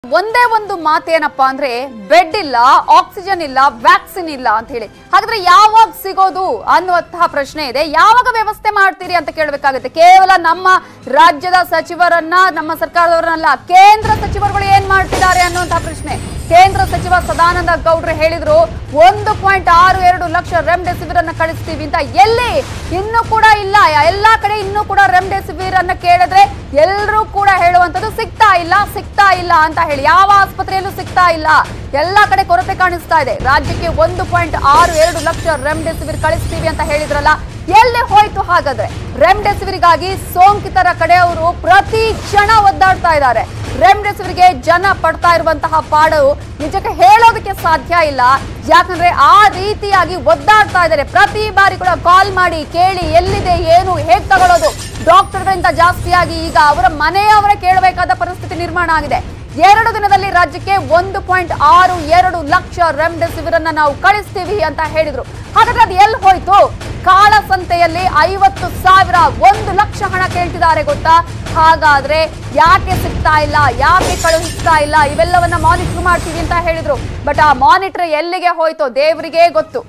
ಒಂದೇ ಒಂದು ಮಾತೇನಪ್ಪಾ ಅಂದ್ರೆ ಬೆಡ್ ಇಲ್ಲ ಆಕ್ಸಿಜನ್ ಇಲ್ಲ ವ್ಯಾಕ್ಸಿನ್ ಇಲ್ಲ ಅಂತ ಹೇಳಿ ಹಾಗಾದ್ರೆ ಯಾವಾಗ ಸಿಗೋದು ಅನ್ನುವಂತಹ ಪ್ರಶ್ನೆ ಇದೆ ಯಾವಾಗ ವ್ಯವಸ್ಥೆ ಮಾಡ್ತೀರಿ ಅಂತ ಕೇಳಬೇಕಾಗುತ್ತೆ ಕೇವಲ ನಮ್ಮ ರಾಜ್ಯದ ಸಚಿವರನ್ನ ನಮ್ಮ ಸರ್ಕಾರದವರನ್ನಲ್ಲ ಕೇಂದ್ರ ಸಚಿವರುಗಳು ಏನ್ ಮಾಡ್ತಿದ್ದಾರೆ ಅನ್ನುವಂತಹ ಪ್ರಶ್ನೆ ಕೇಂದ್ರ ಸಚಿವ ಸದಾನಂದ ಗೌಡ್ರು ಹೇಳಿದ್ರು ಒಂದು ಪಾಯಿಂಟ್ ಆರು ಎರಡು ಲಕ್ಷ ರೆಮ್ಡೆಸಿವಿರ್ ಅನ್ನ ಕಳಿಸ್ತೀವಿ ಅಂತ ಎಲ್ಲಿ ಇನ್ನೂ ಕೂಡ ಇಲ್ಲ ಎಲ್ಲಾ ಕಡೆ ಇನ್ನೂ ಕೂಡ ರೆಮ್ಡೆಸಿವಿರ್ ಅನ್ನ ಕೇಳಿದ್ರೆ ಎಲ್ಲರೂ ಕೂಡ ಹೇಳುವಂತದ್ದು ಸಿಗ್ತಾ ಇಲ್ಲ ಸಿಗ್ತಾ ಇಲ್ಲ ಅಂತ ಹೇಳಿ ಯಾವ ಆಸ್ಪತ್ರೆಯಲ್ಲೂ ಸಿಗ್ತಾ ಇಲ್ಲ ಎಲ್ಲಾ ಕಡೆ ಕೊರತೆ ಕಾಣಿಸ್ತಾ ಇದೆ ರಾಜ್ಯಕ್ಕೆ ಒಂದು ಪಾಯಿಂಟ್ ಆರು ಎರಡು ಲಕ್ಷ ರೆಮ್ಡೆಸಿವಿರ್ ಕಳಿಸ್ತೀವಿ ಅಂತ ಹೇಳಿದ್ರಲ್ಲ ಎಲ್ಲಿ ಹೋಯ್ತು ಹಾಗಾದ್ರೆ ರೆಮ್ಡೆಸಿವಿರ್ಗಾಗಿ ಸೋಂಕಿತರ ಕಡೆ ಅವರು ಪ್ರತಿ ಕ್ಷಣ ಒದ್ದಾಡ್ತಾ ಇದ್ದಾರೆ ರೆಮ್ಡೆಸಿವಿರ್ಗೆ ಜನ ಪಡ್ತಾ ಇರುವಂತಹ ಪಾಡು ನಿಜಕ್ಕೆ ಹೇಳೋದಕ್ಕೆ ಸಾಧ್ಯ ಇಲ್ಲ ಯಾಕಂದ್ರೆ ಆ ರೀತಿಯಾಗಿ ಒದ್ದಾಡ್ತಾ ಇದ್ದಾರೆ ಪ್ರತಿ ಬಾರಿ ಕೂಡ ಕಾಲ್ ಮಾಡಿ ಕೇಳಿ ಎಲ್ಲಿದೆ ಏನು ಹೇಗ್ ತಗೊಳ್ಳೋದು ಡಾಕ್ಟರ್ಗಳಿಂದ ಜಾಸ್ತಿಯಾಗಿ ಈಗ ಅವರ ಮನೆಯವರೇ ಕೇಳಬೇಕಾದ ಪರಿಸ್ಥಿತಿ ನಿರ್ಮಾಣ ಆಗಿದೆ ಎರಡು ದಿನದಲ್ಲಿ ರಾಜ್ಯಕ್ಕೆ ಒಂದು ಪಾಯಿಂಟ್ ಆರು ಎರಡು ಲಕ್ಷ ರೆಮ್ಡೆಸಿವಿರ್ ಅನ್ನ ನಾವು ಕಳಿಸ್ತೀವಿ ಅಂತ ಹೇಳಿದ್ರು ಹಾಗಾದ್ರೆ ಅದು ಎಲ್ಲಿ ಹೋಯ್ತು ಕಾಳಸಂತೆಯಲ್ಲಿ ಐವತ್ತು ಸಾವಿರ ಒಂದು ಲಕ್ಷ ಹಣ ಕೇಳ್ತಿದ್ದಾರೆ ಗೊತ್ತಾ ಹಾಗಾದ್ರೆ ಯಾಕೆ ಸಿಗ್ತಾ ಇಲ್ಲ ಯಾಕೆ ಕಳುಹಿಸ್ತಾ ಇಲ್ಲ ಇವೆಲ್ಲವನ್ನ ಮಾನಿಟರ್ ಮಾಡ್ತೀವಿ ಅಂತ ಹೇಳಿದ್ರು ಬಟ್ ಆ ಮಾನಿಟರ್ ಎಲ್ಲಿಗೆ ಹೋಯ್ತು ದೇವರಿಗೆ ಗೊತ್ತು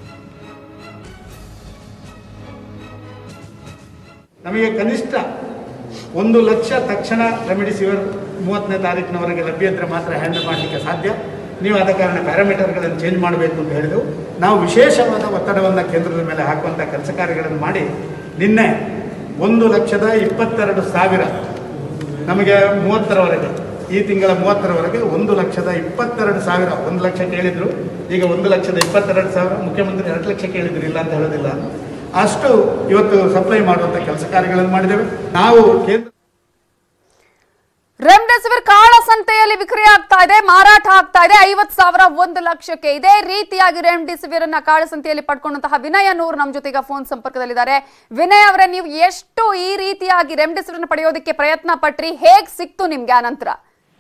ನಮಗೆ ಕನಿಷ್ಠ ಒಂದು ಲಕ್ಷ ತಕ್ಷಣ ರೆಮಿಡಿಸಿವಿರ್ ಮೂವತ್ತನೇ ತಾರೀಕಿನವರೆಗೆ ಲಭ್ಯ ಇದ್ದರೆ ಮಾತ್ರ ಹ್ಯಾಂಡಲ್ ಮಾಡಲಿಕ್ಕೆ ಸಾಧ್ಯ ನೀವು ಆದ ಕಾರಣ ಪ್ಯಾರಾಮೀಟರ್ಗಳನ್ನು ಚೇಂಜ್ ಮಾಡಬೇಕು ಅಂತ ಹೇಳಿದೆವು ನಾವು ವಿಶೇಷವಾದ ಒತ್ತಡವನ್ನು ಕೇಂದ್ರದ ಮೇಲೆ ಹಾಕುವಂಥ ಕೆಲಸ ಕಾರ್ಯಗಳನ್ನು ಮಾಡಿ ನಿನ್ನೆ ಒಂದು ಲಕ್ಷದ ಇಪ್ಪತ್ತೆರಡು ಸಾವಿರ ನಮಗೆ ಮೂವತ್ತರವರೆಗೆ ಈ ತಿಂಗಳ ಮೂವತ್ತರವರೆಗೆ ಒಂದು ಲಕ್ಷದ ಇಪ್ಪತ್ತೆರಡು ಸಾವಿರ ಒಂದು ಲಕ್ಷ ಕೇಳಿದ್ರು ಈಗ ಒಂದು ಲಕ್ಷದ ಇಪ್ಪತ್ತೆರಡು ಸಾವಿರ ಮುಖ್ಯಮಂತ್ರಿ ಎರಡು ಲಕ್ಷ ಕೇಳಿದ್ರು ಇಲ್ಲ ಅಂತ ಹೇಳೋದಿಲ್ಲ ಅಷ್ಟು ಇವತ್ತು ಸಪ್ಲೈ ಮಾಡುವಂಥ ಕೆಲಸ ಕಾರ್ಯಗಳನ್ನು ಮಾಡಿದ್ದೇವೆ ನಾವು ಕೇಂದ್ರ ರೆಮ್ಡೆಸಿವಿರ್ ಕಾಳಸಂತೆಯಲ್ಲಿ ವಿಕ್ರಯ ಆಗ್ತಾ ಇದೆ ಮಾರಾಟ ಆಗ್ತಾ ಇದೆ ಐವತ್ ಸಾವಿರ ಒಂದು ಲಕ್ಷಕ್ಕೆ ಇದೇ ರೀತಿಯಾಗಿ ರೆಮ್ಡೆಸಿವಿರ್ ಅನ್ನ ಕಾಳಸಂತೆಯಲ್ಲಿ ಪಡ್ಕೊಂಡಂತಹ ವಿನಯ ನೂರ್ ನಮ್ಮ ಜೊತೆಗೆ ಫೋನ್ ಸಂಪರ್ಕದಲ್ಲಿದ್ದಾರೆ ವಿನಯ್ ಅವರೇ ನೀವು ಎಷ್ಟು ಈ ರೀತಿಯಾಗಿ ರೆಮ್ಡೆಸಿವಿರ್ ಅನ್ನ ಪಡೆಯೋದಕ್ಕೆ ಪ್ರಯತ್ನ ಪಟ್ರಿ ಹೇಗ್ ಸಿಕ್ತು ನಿಮ್ಗೆ ಆ ನಂತರ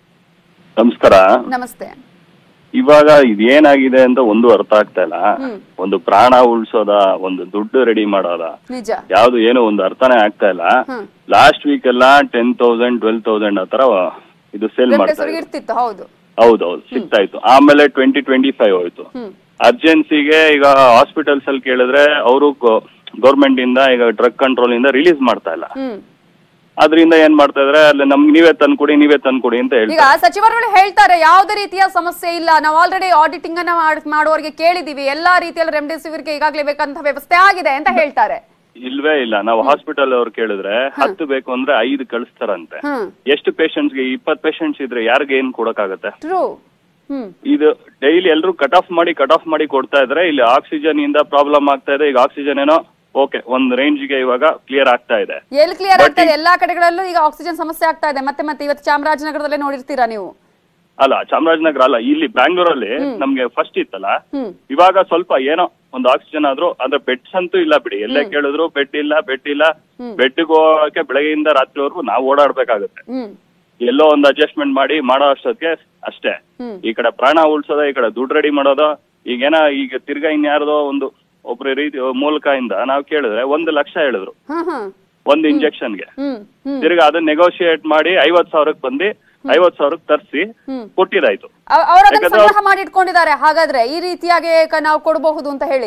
ನಮಸ್ಕಾರ ನಮಸ್ತೆ ಇವಾಗ ಇದೇನಾಗಿದೆ ಅಂತ ಒಂದು ಅರ್ಥ ಆಗ್ತಾ ಇಲ್ಲ ಹ್ಮ್. ಒಂದು ಪ್ರಾಣ ಉಳ್ಸೋದ ಒಂದು ದುಡ್ಡು ರೆಡಿ ಮಾಡೋದ ನಿಜ ಯಾವ್ದು ಏನು ಒಂದು ಅರ್ಥನೇ ಆಗ್ತಾ ಇಲ್ಲ ಹ್ಮ್. ಲಾಸ್ಟ್ ವೀಕ್ ಎಲ್ಲ ಟೆನ್ ತೌಸಂಡ್ ಟ್ವೆಲ್ ತೌಸಂಡ್ ಆ ತರ ಇದು ಸೇಲ್ ಮಾಡ್ತಾ ರೆಮ್ಡೆಸಿವಿರ್ ಇದ್ರು ಇರ್ತಿತ್ತು ಹೌದು ಹೌದೌದು ಸಿಗ್ತಾ ಇತ್ತು ಆಮೇಲೆ ಟ್ವೆಂಟಿ ಟ್ವೆಂಟಿ ಫೈವ್ ಹೋಯ್ತು ಹ್ಮ್ ಅರ್ಜೆನ್ಸಿಗೆ ಈಗ ಹಾಸ್ಪಿಟಲ್ಸ್ ಅಲ್ಲಿ ಕೇಳಿದ್ರೆ ಅವರು ಗೌರ್ಮೆಂಟ್ ಇಂದ ಈಗ ಡ್ರಗ್ ಕಂಟ್ರೋಲ್ ಇಂದ ರಿಲೀಸ್ ಮಾಡ್ತಾ ಇಲ್ಲ ಹ್ಮ್ ಅದರಿಂದ ಏನ್ ಮಾಡ್ತಾ ಇದ್ರೆ ಅಲ್ಲಿ ನಮ್ಗೆ ನೀವೇ ತಂದ್ಕೊಡಿ ನೀವೇ ತಂದ್ಕೊಡಿ ಅಂತ ಈಗ ಹೇಳ್ತಾರೆ ಸಚಿವರುಗಳು ಹೇಳ್ತಾರೆ ಯಾವುದೇ ರೀತಿಯ ಸಮಸ್ಯೆ ಇಲ್ಲ ನಾವು ಆಲ್ರೆಡಿ ಆಡಿಟಿಂಗ್ ಅನ್ನ ಮಾಡ್- ಮಾಡುವವರಿಗೆ ಕೇಳಿದೀವಿ ಎಲ್ಲಾ ರೀತಿಯಲ್ಲಿ ರೆಮ್ಡೆಸಿವಿರ್ಗೆ ಈಗಾಗಲೇ ಬೇಕಂತ ವ್ಯವಸ್ಥೆ ಆಗಿದೆ ಅಂತ ಹೇಳ್ತಾರೆ ಇಲ್ವೇ ಇಲ್ಲ ನಾವು ಹಾಸ್ಪಿಟಲ್ ಅವ್ರು ಕೇಳಿದ್ರೆ ಹತ್ತು ಬೇಕು ಅಂದ್ರೆ ಐದು ಕಳಿಸ್ತಾರಂತೆ ಹ್ಮ್ ಎಷ್ಟು patients ಗೆ ಇಪ್ಪತ್ ಪೇಷಂಟ್ಸ್ ಇದ್ರೆ ಯಾರಿಗೆ ಏನ್ ಕೊಡಕ್ಕಾಗತ್ತೆ ಟ್ರೂ ಹ್ಮ್ ಇದು ಡೈಲಿ ಎಲ್ರು ಕಟ್ ಆಫ್ ಮಾಡಿ ಕಟ್ ಆಫ್ ಮಾಡಿ ಕೊಡ್ತಾ ಇದ್ರೆ ಇಲ್ಲಿ ಆಕ್ಸಿಜನ್ ಇಂದ ಪ್ರಾಬ್ಲಮ್ ಆಗ್ತಾ ಇದೆ ಈಗ ಆಕ್ಸಿಜನ್ ಏನೋ ಓಕೆ ಒಂದ್ ರೇಂಜ್ ಗೆ ಇವಾಗ ಕ್ಲಿಯರ್ ಆಗ್ತಾ ಇದೆ ಎಲ್ಲಿ ಕ್ಲಿಯರ್ But ಆಗ್ತಾ ಇದೆ ಈ- ಎಲ್ಲಾ ಕಡೆಗಳಲ್ಲೂ ಈಗ ಆಕ್ಸಿಜನ್ ಸಮಸ್ಯೆ ಆಗ್ತಾ ಇದೆ ಮತ್ತೆ ಮತ್ತೆ ಇವತ್ತು ಚಾಮರಾಜನಗರದಲ್ಲೇ ನೋಡಿರ್ತೀರಾ ನೀವು ಅಲ್ಲ ಚಾಮರಾಜನಗರ ಅಲ್ಲ ಇಲ್ಲಿ ಬ್ಯಾಂಗ್ಳೂರಲ್ಲಿ ನಮ್ಗೆ ಫಸ್ಟ್ ಇತ್ತಲ್ಲ ಹ್ಮ್ ಇವಾಗ ಸ್ವಲ್ಪ ಏನೋ ಒಂದು ಆಕ್ಸಿಜನ್ ಆದ್ರೂ ಅಂದ್ರೆ ಬೆಡ್ಸ್ ಅಂತೂ ಇಲ್ಲ ಬಿಡಿ ಎಲ್ಲೇ ಕೇಳಿದ್ರು ಬೆಡ್ ಇಲ್ಲ ಬೆಡ್ ಇಲ್ಲ ಬೆಡ್ಗೆ ಹೋಗಕ್ಕೆ ಬೆಳಗ್ಗೆಯಿಂದ ರಾತ್ರಿವರೆಗೂ ನಾವು ಓಡಾಡ್ಬೇಕಾಗುತ್ತೆ ಹ್ಮ್ ಎಲ್ಲೋ ಒಂದು ಅಡ್ಜಸ್ಟ್ಮೆಂಟ್ ಮಾಡಿ ಮಾಡೋ ಅಷ್ಟೊತ್ತಿಗೆ ಅಷ್ಟೇ ಹ್ಮ್. ಈ ಕಡೆ ಪ್ರಾಣ ಉಳ್ಸೋದ ಈ ಕಡೆ ದುಡ್ಡು ರೆಡಿ ಮಾಡೋದು ಈಗೇನ ಈಗ ತಿರ್ಗಾ ಇನ್ಯಾರ್ದೋ ಒಂದು ಒಬ್ರ ರೀತಿ ಮೂಲಕ ಇಂದ ನಾವು ಕೇಳಿದ್ರೆ ಒಂದು ಲಕ್ಷ ಹೇಳಿದ್ರು ಹ್ಮ್ ಹ್ಮ್ ಒಂದು ಇಂಜೆಕ್ಷನ್ಗೆ ಹ್ಮ್ ಹ್ಮ್ ತಿರ್ಗಾ ಅದನ್ನ ನೆಗೋಷಿಯೇಟ್ ಮಾಡಿ ಐವತ್ ಸಾವಿರಕ್ಕೆ ಬಂದು ಐವತ್ ಸಾವಿರಕ್ಕೆ ತರಿಸಿ ಹ್ಮ್. ಕೊಟ್ಟಿದಾಯ್ತು ಅವ್- ಅವ್ರು ಅದನ್ನ ಯಾಕಂದ್ರೆ ಸಂಗ್ರಹ ಮಾಡಿ ಇಟ್ಕೊಂಡಿದ್ದಾರೆ ಹಾಗಾದ್ರೆ ಈ ರೀತಿಯಾಗಿ ಕ- ನಾವು ಕೊಡಬಹುದು ಅಂತ ಹೇಳಿ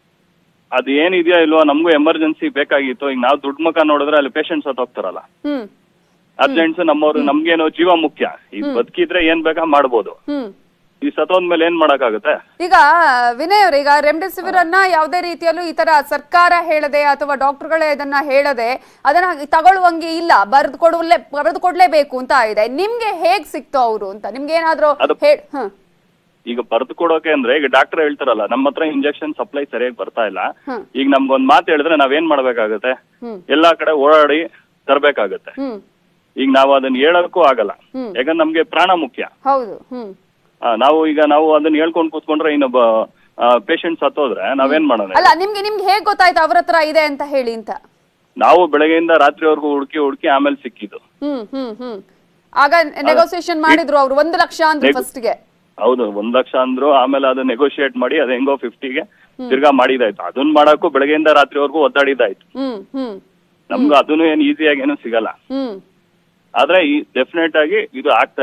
ಅದು ಏನಿದೆಯೋ ಇಲ್ವೋ ನಮಗೂ ಎಮರ್ಜೆನ್ಸಿ ಬೇಕಾಗಿತ್ತು ಈಗ ನಾವು ದುಡ್ಡು ಮುಖ ನೋಡಿದ್ರೆ ಅಲ್ಲಿ ಪೇಷಂಟ್ಸ್ ಹೋಗ್ತಾರಲ್ಲ ಹ್ಮ್ ಅರ್ಜೆಂಟ್ಸ್ ನಮ್ಮವ್ರು ನಮ್ಗೇನು ಜೀವ ಮುಖ್ಯ ಈಗ ಬದುಕಿದ್ರೆ ಏನ್ ಬೇಕಾ ಮಾಡ್ಬೋದು ಹ್ಮ್ ಈ ಸತ್ತೋದ್ಮೇಲೆ ಏನ್ ಮಾಡಕ್ಕಾಗತ್ತೆ ಈಗ ವಿನಯ್ ಅವ್ರೆ, ಈಗ ರೆಮ್ಡೆಸಿವಿರ್ ಅನ್ನ ಯಾವುದೇ ರೀತಿಯಲ್ಲೂ ಈ ತರ ಸರ್ಕಾರ ಹೇಳದೆ ಅಥವಾ ಡಾಕ್ಟರ್ಗಳೇ ಇದನ್ನ ಹೇಳದೆ ಅದನ್ನ ತಗೊಳ್ಳುವಂಗೆ ಇಲ್ಲ ಬರೆದು ಕೊಡಲೇ ಬರೆದು ಕೊಡ್ಲೇಬೇಕು ಅಂತ ಇದೆ ನಿಮ್ಗೆ ಹೇಗ್ ಸಿಕ್ತು ಅವರು ಅಂತ ನಿಮ್ಗೆ ಏನಾದ್ರು ಅದು- ಹೇಳ್ ಹ ಈಗ ಬರ್ದು ಕೊಡೋಕೆ ಅಂದ್ರೆ ಈಗ ಡಾಕ್ಟರ್ ಹೇಳ್ತಾರಲ್ಲ ನಮ್ಮ ಹತ್ರ ಇಂಜೆಕ್ಷನ್ ಸಪ್ಲೈ ಸರಿಯಾಗಿ ಬರ್ತಾ ಇಲ್ಲ ಹ್ಮ್. ಈಗ ನಮ್ಗೊಂದ್ ಮಾತು ಹೇಳಿದ್ರೆ ನಾವೇನ್ ಮಾಡ್ಬೇಕಾಗತ್ತೆ ಹ್ಮ್. ಎಲ್ಲಾ ಕಡೆ ಓಡಾಡಿ ತರ್ಬೇಕಾಗತ್ತೆ ಹ್ಮ್ ಈಗ ನಾವು ಅದನ್ನ ಹೇಳಕ್ಕೂ ಆಗಲ್ಲ ಹ್ಮ್. ಯಾಕಂದ್ರೆ ನಮ್ಗೆ ಪ್ರಾಣ ಮುಖ್ಯ ಹೌದು ಹ್ಮ್ ಆ, ನಾವು ಈಗ ನಾವು ಅದನ್ನ ಹೇಳ್ಕೊಂಡ್ ಕೂತ್ಕೊಂಡ್ರೆ ಇನ್ನೊಬ್ಬ ಪೇಷಂಟ್ ಸತ್ತೋದ್ರೆ ನಾವೇನ್ ಮಾಡೋಣ ಅಲ್ಲ ನಿಮ್ಗೆ ನಿಮ್ಗೆ ಹೇಗ್ ಗೊತ್ತಾಯ್ತು ಅವ್ರ ಹತ್ರ ಇದೆ ಅಂತ ಹೇಳಿ ಅಂತ ನಾವು ಬೆಳಗ್ಗೆಯಿಂದ ರಾತ್ರಿವರೆಗೂ ಹುಡುಕಿ ಹುಡುಕಿ ಆಮೇಲೆ ಸಿಕ್ಕಿದ್ದು ಹ್ಮ್ ಹ್ಮ್ ಹ್ಮ್ ಆಗ ನೆಗೋಸಿಯೇಷನ್ ಮಾಡಿದ್ರು ಅವ್ರು ಒಂದು ಲಕ್ಷ ಅಂದ್ರು nego- ಫಸ್ಟ್ ಗೆ ಹೌದು ಒಂದ್ ಲಕ್ಷ ಅಂದ್ರು ಆಮೇಲೆ ಅದನ್ನ ನೆಗೋಷಿಯೇಟ್ ಮಾಡಿ ಅದ್ ಹೆಂಗೋ ಫಿಫ್ಟಿಗೆ ತಿರ್ಗಾ ಮಾಡಿದಾಯ್ತು ಅದನ್ನ ಮಾಡಕ್ಕೂ ಬೆಳಗ್ಗೆಯಿಂದ ರಾತ್ರಿವರೆಗೂ ಒದ್ದಾಡಿದಾಯ್ತು ಹ್ಮ್ ಹ್ಮ್ ನಮ್ಗೂ ಅದನ್ನು ಏನ್ ಈಸಿಯಾಗಿ ಏನು ಸಿಗಲ್ಲ ಹ್ಮ್ ಆದ್ರೆ ಈ ಡೆಫಿನೆಟ್ ಆಗಿ ಇದು ಆಗ್ತಾ ಇದೆ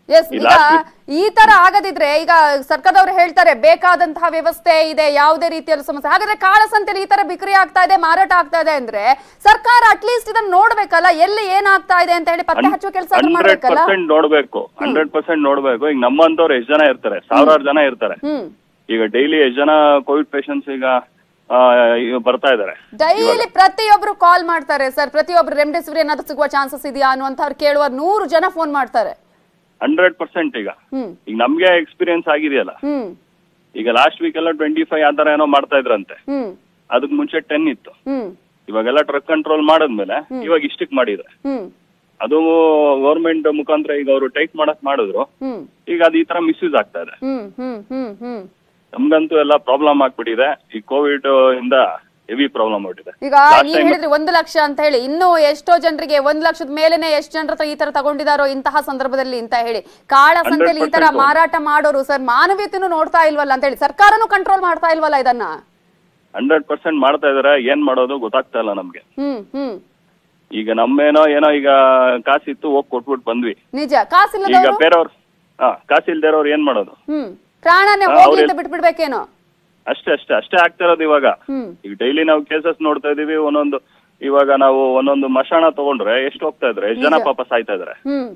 ಎಸ್ ಈ ಈಗ last ಈ ತರ ಆಗದಿದ್ರೆ ಈಗ ಸರ್ಕಾರದವರು ಹೇಳ್ತಾರೆ ಬೇಕಾದಂತಹ ವ್ಯವಸ್ಥೆ ಇದೆ ಯಾವುದೇ ರೀತಿಯಲ್ಲಿ ಸಮಸ್ಯೆ ಹಾಗಾದ್ರೆ ಕಾಳಸಂತೆಲಿ ಈ ತರ ಬಿಕ್ರಿ ಆಗ್ತಾ ಇದೆ ಮಾರಾಟ ಆಗ್ತಾ ಇದೆ ಅಂದ್ರೆ ಸರ್ಕಾರ ಅಟ್ಲೀಸ್ಟ್ ಇದನ್ನ ನೋಡ್ಬೇಕಲ್ಲ ಎಲ್ಲಿ ಏನಾಗ್ತಾ ಇದೆ ಅಂತ ಹೇಳಿ ಪತ್ತೆ ಹಚ್ಚುವ ಕೆಲಸ ಹಂಡ್ರೆಡ್ ಮಾಡ್ಬೇಕಲ್ಲ ಪರ್ಸೆಂಟ್ ನೋಡ್ಬೇಕು ಹಂಡ್ರೆಡ್ ಪರ್ಸೆಂಟ್ ನೋಡ್ಬೇಕು ಈಗ ನಮ್ಮಂತವ್ರು ಎಷ್ಟ್ ಜನ ಇರ್ತಾರೆ ಸಾವಿರಾರು ಜನ ಇರ್ತಾರೆ ಹ್ಮ್ ಈಗ ಡೈಲಿ ಎಷ್ಟ್ ಜನ ಕೋವಿಡ್ ಪೇಷಂಟ್ಸ್ ಈಗ ಆ, ಈಗ ಬರ್ತಾ ಇದಾರೆ ಡೈಲಿ ಪ್ರತಿಯೊಬ್ರು ಕಾಲ್ ಮಾಡ್ತಾರೆ ಸರ್ ಪ್ರತಿಯೊಬ್ರು ರೆಮ್ಡೆಸಿವಿರ್ ಏನಾದ್ರು ಸಿಗುವ ಚಾನ್ಸಸ್ ಇದೆಯಾ ಅನ್ನುವಂಥವ್ರು ಕೇಳುವ ನೂರು ಜನ ಫೋನ್ ಮಾಡ್ತಾರೆ ಹಂಡ್ರೆಡ್ ಪರ್ಸೆಂಟ್ ಈಗ ಹ್ಮ್ ಈಗ ನಮ್ಗೆ ಎಕ್ಸ್ಪೀರಿಯನ್ಸ್ ಆಗಿದೆಯಲ್ಲ ಹ್ಮ್ ಈಗ ಲಾಸ್ಟ್ ವೀಕ್ ಎಲ್ಲ ಟ್ವೆಂಟಿ ಫೈವ್ ಆ ತರ ಏನೋ ಮಾಡ್ತಾ ಇದ್ರಂತೆ ಹ್ಮ್ ಅದಕ್ ಮುಂಚೆ ಟೆನ್ ಇತ್ತು ಹ್ಮ್ ಇವಾಗೆಲ್ಲ ಟ್ರಕ್ ಕಂಟ್ರೋಲ್ ಮಾಡಿದ್ಮೇಲೆ ಇವಾಗ ಇಷ್ಟಕ್ ಮಾಡಿದ್ರೆ ಹ್ಮ್ ಅದು ಗೌರ್ಮೆಂಟ್ ಮುಖಾಂತರ ಈಗ ಅವರು ಟೈಟ್ ಮಾಡಕ್ ಮಾಡಿದ್ರು ಹ್ಮ್ ಈಗ ಅದು ಈ ತರ ಮಿಸ್ಯೂಸ್ ಆಗ್ತಾ ಇದೆ ಹ್ಮ್ ಹ್ಮ್ ಹ್ಮ್ ಹ್ಮ್ ನಮ್ಗಂತೂ ಎಲ್ಲ ಪ್ರಾಬ್ಲಮ್ ಆಗ್ಬಿಟ್ಟಿದೆ ಈ ಕೋವಿಡ್ ಇಂದ ಹೆವಿ ಪ್ರಾಬ್ಲಮ್ ಆಗ್ಬಿಟ್ಟಿದೆ ಈಗ Last ನೀವ್ time- ಹೇಳಿದ್ರಿ ಒಂದು ಲಕ್ಷ ಅಂತ ಹೇಳಿ ಇನ್ನು ಎಷ್ಟೋ ಜನರಿಗೆ ಒಂದ್ ಲಕ್ಷದ ಮೇಲೆನೆ ಎಷ್ಟು ಜನರ ಹತ್ರ ಈ ತರ ತಗೊಂಡಿದಾರೋ ಇಂತಹ ಸಂದರ್ಭದಲ್ಲಿ ಅಂತ ಹೇಳಿ ಕಾಳ ಸಂತೆಯಲ್ಲಿ ಈ ತರ 100% ಮಾರಾಟ ಮಾಡೋರು ಸರ್ ಮಾನವೀಯತೆನೂ ನೋಡ್ತಾ ಇಲ್ವಲ್ಲ ಅಂತ ಹೇಳಿ ಸರ್ಕಾರನೂ ಕಂಟ್ರೋಲ್ ಮಾಡ್ತಾ ಇಲ್ವಲ್ಲ ಇದನ್ನ ಹಂಡ್ರೆಡ್ ಪರ್ಸೆಂಟ್ ಮಾಡ್ತಾ ಇದಾರೆ ಏನ್ ಮಾಡೋದು ಗೊತ್ತಾಗ್ತಾ ಇಲ್ಲ ನಮ್ಗೆ ಹ್ಮ್ ಹ್ಮ್ ಈಗ ನಮ್ಮೇನೋ ಏನೋ ಈಗ ಕಾಸಿತ್ತು ಹೋಗ್ ಕೊಟ್ಬಿಟ್ಟು ಬಂದ್ವಿ ನಿಜ ಈಗ ಕಾಸಿಲ್ಲದವರು ಬೇರೆಯವ್ರು ಹಾ ಕಾಸಿಲ್ದೇರವ್ರು ಏನ್ ಮಾಡೋದು ಹ್ಮ್ ಪ್ರಾಣನೇ ಹಾ, ಹೋಗ್ಲಿ ಅವ್ರೇ- ಅಂತ ಬಿಟ್ಬಿಡ್ಬೇಕೇನೋ ಅಷ್ಟೇ ಅಷ್ಟೇ ಅಷ್ಟೇ ಆಗ್ತಾ ಇರೋದು ಇವಾಗ ಹ್ಮ್ ಈಗ ಡೈಲಿ ನಾವು ಕೇಸಸ್ ನೋಡ್ತಾ ಇದೀವಿ ಒಂದೊಂದು ಇವಾಗ ನಾವು ಒಂದೊಂದು ಮಶಾಣ ತಗೊಂಡ್ರೆ ಎಷ್ಟು ಹೋಗ್ತಾ ಇದ್ರೆ ಎಷ್ಟು ಜನ ನಿಜ. ಪಾಪ ಸಾಯ್ತಾ ಇದಾರೆ ಹ್ಮ್